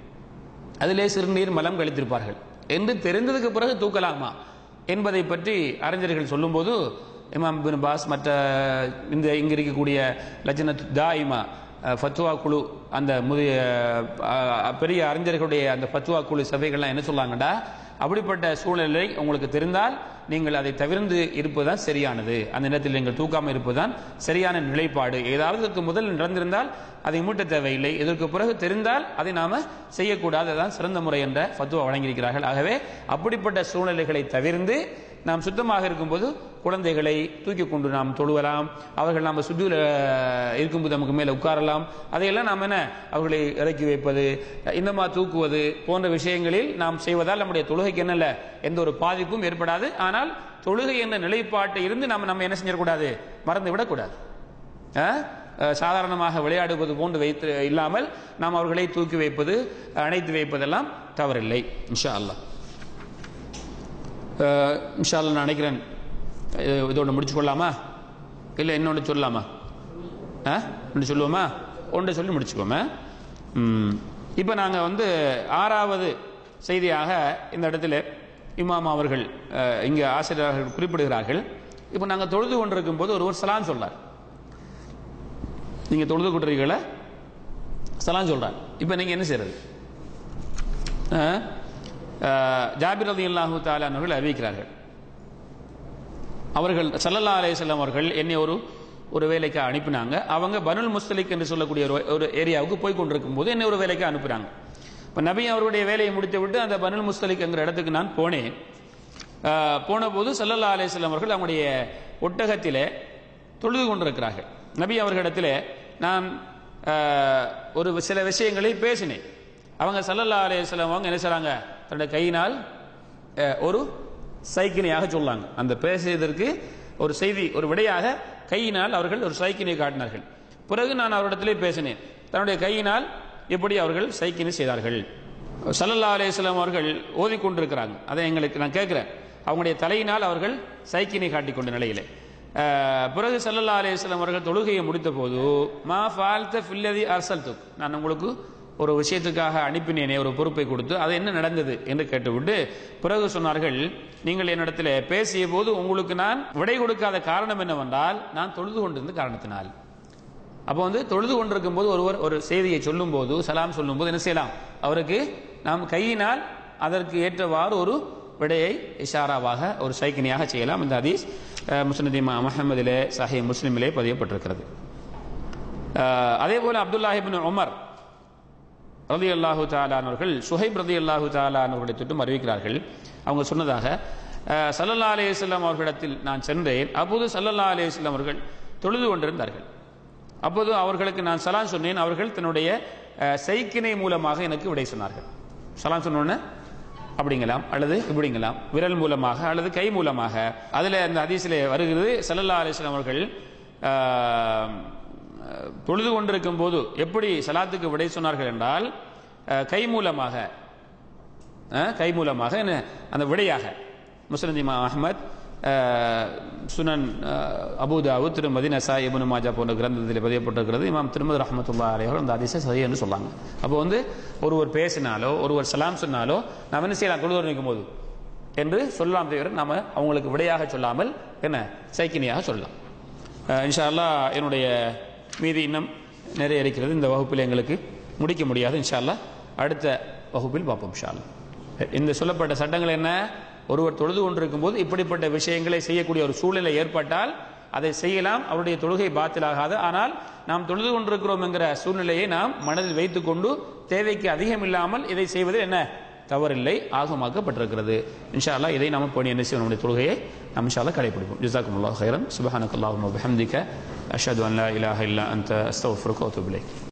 Speaker 1: அதிலே சிறுநீர் மலம் கழித்திருப்பார்கள் என்று தெரிந்ததுக்கு பிறகு தூக்கலாமா என்பதை பற்றி அறிஞர்கள் சொல்லும்போது இமாம் பின் பாஸ் மற்ற இந்த இங்க இருக்கக்கூடிய லஜ்னத் தாயிமா அஹ், ஃபத்வா குழு அந்த முதிய அஹ், பெரிய அறிஞர்களுடைய அந்த ஃபத்வா குழு சபைகள்லாம் என்ன சொல்லாங்கடா அப்படிப்பட்ட சூழ்நிலை உங்களுக்கு தெரிந்தால் நீங்கள் அதை தவிர்ந்து இருப்பதுதான் சரியானது அந்த நேரத்தில் நீங்கள் தூக்காமல் இருப்பதுதான் சரியான நிலைப்பாடு ஏதாவது இதற்கு முதல் நடந்திருந்தால் அதை மூட்ட தேவையில்லை இதற்கு பிறகு தெரிந்தால் அதை நாம செய்யக்கூடாது அதுதான் சிறந்த முறை என்ற ஃபத்துவா வழங்கியிருக்கிறார்கள் ஆகவே அப்படிப்பட்ட சூழ்நிலைகளை தவிர்ந்து நாம் சுத்தமாக இருக்கும்போது குழந்தைகளை தூக்கி கொண்டு நாம் தொழுவலாம் அவர்கள் நாம் சுஜூல இருக்கும்போது நமக்கு மேலே உட்காரலாம் அதையெல்லாம் நாம் என்ன அவர்களை இறக்கி வைப்பது இந்த மாதிரி தூக்குவது போன்ற விஷயங்களில் நாம் செய்வதால் நம்முடைய தொழுகைக்கு என்னல்ல எந்த ஒரு பாதிப்பும் ஏற்படாது ஆனால் தொழுகை என்ற நிலைப்பாட்டை இருந்து நாம் நம்ம என்ன செஞ்சிடக்கூடாது மறந்து விடக்கூடாது ஆ? அஹ், சாதாரணமாக விளையாடுவது போன்று வைத்து இல்லாமல் நாம் அவர்களை தூக்கி வைப்பது அணைத்து வைப்பதெல்லாம் தவறில்லை இன்ஷா அல்லாஹ் அஹ், இன்ஷா அல்லாஹ் நான் நினைக்கிறேன் இது இதோட முடிச்சு கொள்ளலாமா இல்லை இன்னொன்று சொல்லலாமா ஆ ஒன்று சொல்லுவோமா ஒன்று சொல்லி முடிச்சுக்கோமே இப்போ நாங்கள் வந்து ஆறாவது செய்தியாக இந்த இடத்துல இமாம் அவர்கள் அஹ், இங்கே ஆசிரியர்கள் குறிப்பிடுகிறார்கள் இப்போ நாங்கள் தொழுது கொண்டிருக்கும் போது ஒருவர் சலான் சொல்றார் நீங்கள் தொழுது கொண்டிருக்கீங்கள சலான் சொல்றார் இப்போ நீங்கள் என்ன செய்யறது அஹ், அஹ், ஜாபிர் ரதி அல்லாஹூ தாலானவர்கள் அறிவிக்கிறார்கள் அவர்கள் சல்லல்லா அலையம் அவர்கள் என்னை ஒரு ஒரு வேலைக்கு அனுப்பினாங்க அவங்க பனுல் முஸ்தலிக் என்று சொல்லக்கூடிய ஒரு ஒரு ஏரியாவுக்கு போய் கொண்டிருக்கும் போது என்னை ஒரு வேலைக்கு அனுப்புனாங்க இப்போ நபி அவருடைய வேலையை முடித்து விட்டு அந்த பனுல் முஸ்தலிக் என்கிற இடத்துக்கு நான் போனேன் ஆஹ், போன போது சல்லல்லா அலையம் அவர்கள் அவங்களுடைய ஒட்டகத்திலே தொழுது கொண்டிருக்கிறார்கள் நபி அவர்களிடத்திலே நான் ஆஹ், ஒரு சில விஷயங்களை பேசினேன் அவங்க சல்லல்லா அலையம் அவங்க என்ன செய்றாங்க தன்னுடைய கையினால் அஹ், ஒரு சைக்கினையாக சொல்லாங்க அந்த பேசியதற்கு ஒரு செய்தி ஒரு விடையாக கையினால் அவர்கள் ஒரு சைக்கினை காட்டினார்கள் பிறகு நான் அவரிடத்திலே பேசினேன் தன்னுடைய கையினால் எப்படி அவர்கள் சைக்கினை செய்தார்கள் சல்லல்லா அலையம் அவர்கள் ஓதிக்கொண்டிருக்கிறாங்க அதை எங்களுக்கு நான் கேட்கிறேன் அவங்களுடைய தலையினால் அவர்கள் சைக்கினை காட்டிக் கொண்ட நிலையிலே அஹ், பிறகு சல்லல்லா அலையம் அவர்கள் தொழுகையை முடித்த போது மா ஃபால்த ஃபில்லதி அர்சல்துக் நான் உங்களுக்கு ஒரு விஷயத்துக்காக அனுப்பினேனே ஒரு பொறுப்பை கொடுத்து அது என்ன நடந்தது என்று கேட்டுவிட்டு பிறகு சொன்னார்கள் நீங்கள் என்னிடத்தில் பேசிய போது உங்களுக்கு நான் விடை கொடுக்காத காரணம் என்னவென்றால் நான் தொழுது கொண்டிருந்த காரணத்தினால் அப்போ வந்து தொழுது கொண்டிருக்கும் போது ஒருவர் ஒரு செய்தியை சொல்லும் போது சலாம் சொல்லும் போது என்ன செய்யலாம் அவருக்கு நாம் கையினால் அதற்கு ஏற்றவாறு ஒரு விடையை இஷாராவாக ஒரு சைக்கினியாக செய்யலாம் இந்த ஹதீஸ் அஹ், முஸ்னதி அஹமதிலே சஹி முஸ்லிமிலே பதியப்பட்டிருக்கிறது அஹ், அதே போல அப்துல்லாஹிபின் உமர் ரதி அல்லாஹு தாலானவர்கள் சுஹைப் ரதி அல்லாஹு தாலானவர்களை தொட்டும் அறிவிக்கிறார்கள் அவங்க சொன்னதாக அஹ், சல்லல்லா அலையம் அவர்களிடத்தில் நான் சென்றேன் அப்போது சல்லல்லா அலையம் அவர்கள் தொழுது கொண்டிருந்தார்கள் அப்போது அவர்களுக்கு நான் சலான் சொன்னேன் அவர்கள் தன்னுடைய அஹ், சைக்கினை மூலமாக எனக்கு விடை சொன்னார்கள் சலான் சொன்னோன்னே அப்படிங்கலாம் அல்லது இப்படிங்கலாம் விரல் மூலமாக அல்லது கை மூலமாக அதில் அந்த ஹதீஸிலே வருகிறது சல்லல்லா அலிஸ்லாம் அவர்கள் ஆஹ், தொழுது கொண்டிருக்கும் போது எப்படி சலாத்துக்கு விடை சொன்னார்கள் என்றால் அஹ், கை மூலமாக அஹ், கை மூலமாக என்ன அந்த விடையாக முஸ்லிம் இமாம் அஹ்மத் அஹ், சுனன் அஹ், அபூதாவு திருமதி நசா இபுனு மாஜா போன்ற கிரந்தத்தில் பதியப்பட்டிருக்கிறது இமாம் திருமதி ரஹமத்துல்லா அலையவர் அந்த அதிசய சரி என்று சொல்லாங்க அப்போ வந்து ஒருவர் பேசினாலோ ஒருவர் சலாம் சொன்னாலோ நாம் என்ன செய்யலாம் தொழுவர் நிற்கும் போது என்று சொல்லலாம் தவிர நாம அவங்களுக்கு விடையாக சொல்லாமல் என்ன சைக்கினியாக சொல்லலாம் அஹ், இன்ஷா அல்லாஹ் என்னுடைய மீதி இன்னும் நிறைய இருக்கிறது இந்த வகுப்பில் எங்களுக்கு முடிக்க முடியாது இன்ஷா அல்லாஹ் அடுத்த வகுப்பில் பார்ப்போம் இன்ஷா அல்லாஹ் இந்த சொல்லப்பட்ட சட்டங்கள் என்ன ஒருவர் தொழுது கொண்டிருக்கும் போது இப்படிப்பட்ட விஷயங்களை செய்யக்கூடிய ஒரு சூழ்நிலை ஏற்பட்டால் அதை செய்யலாம் அவருடைய தொழுகை பாத்திலாகாது ஆனால் நாம் தொழுது கொண்டிருக்கிறோம் என்கிற சூழ்நிலையை நாம் மனதில் வைத்துக்கொண்டு தேவைக்கு அதிகம் இல்லாமல் இதை செய்வது என்ன தவறில்லை ஆகமாக்கப்பட்டிருக்கிறது இன்ஷா அல்லாஹ் இதை நாம் போனி என்ன செய்வோம் நம்முடைய தொழுகையை நாம் இன்ஷா அல்லாஹ் கடைபிடிப்போம் ஜிசாக்கும் அல்லாஹ் ஹைரன் சுபஹானக் அல்லாஹும் வபிஹம்திக அஷ்ஹது அன் லா இலாஹ இல்லா அன்த அஸ்தக்ஃபிருக வ அத்தூபு இலைக்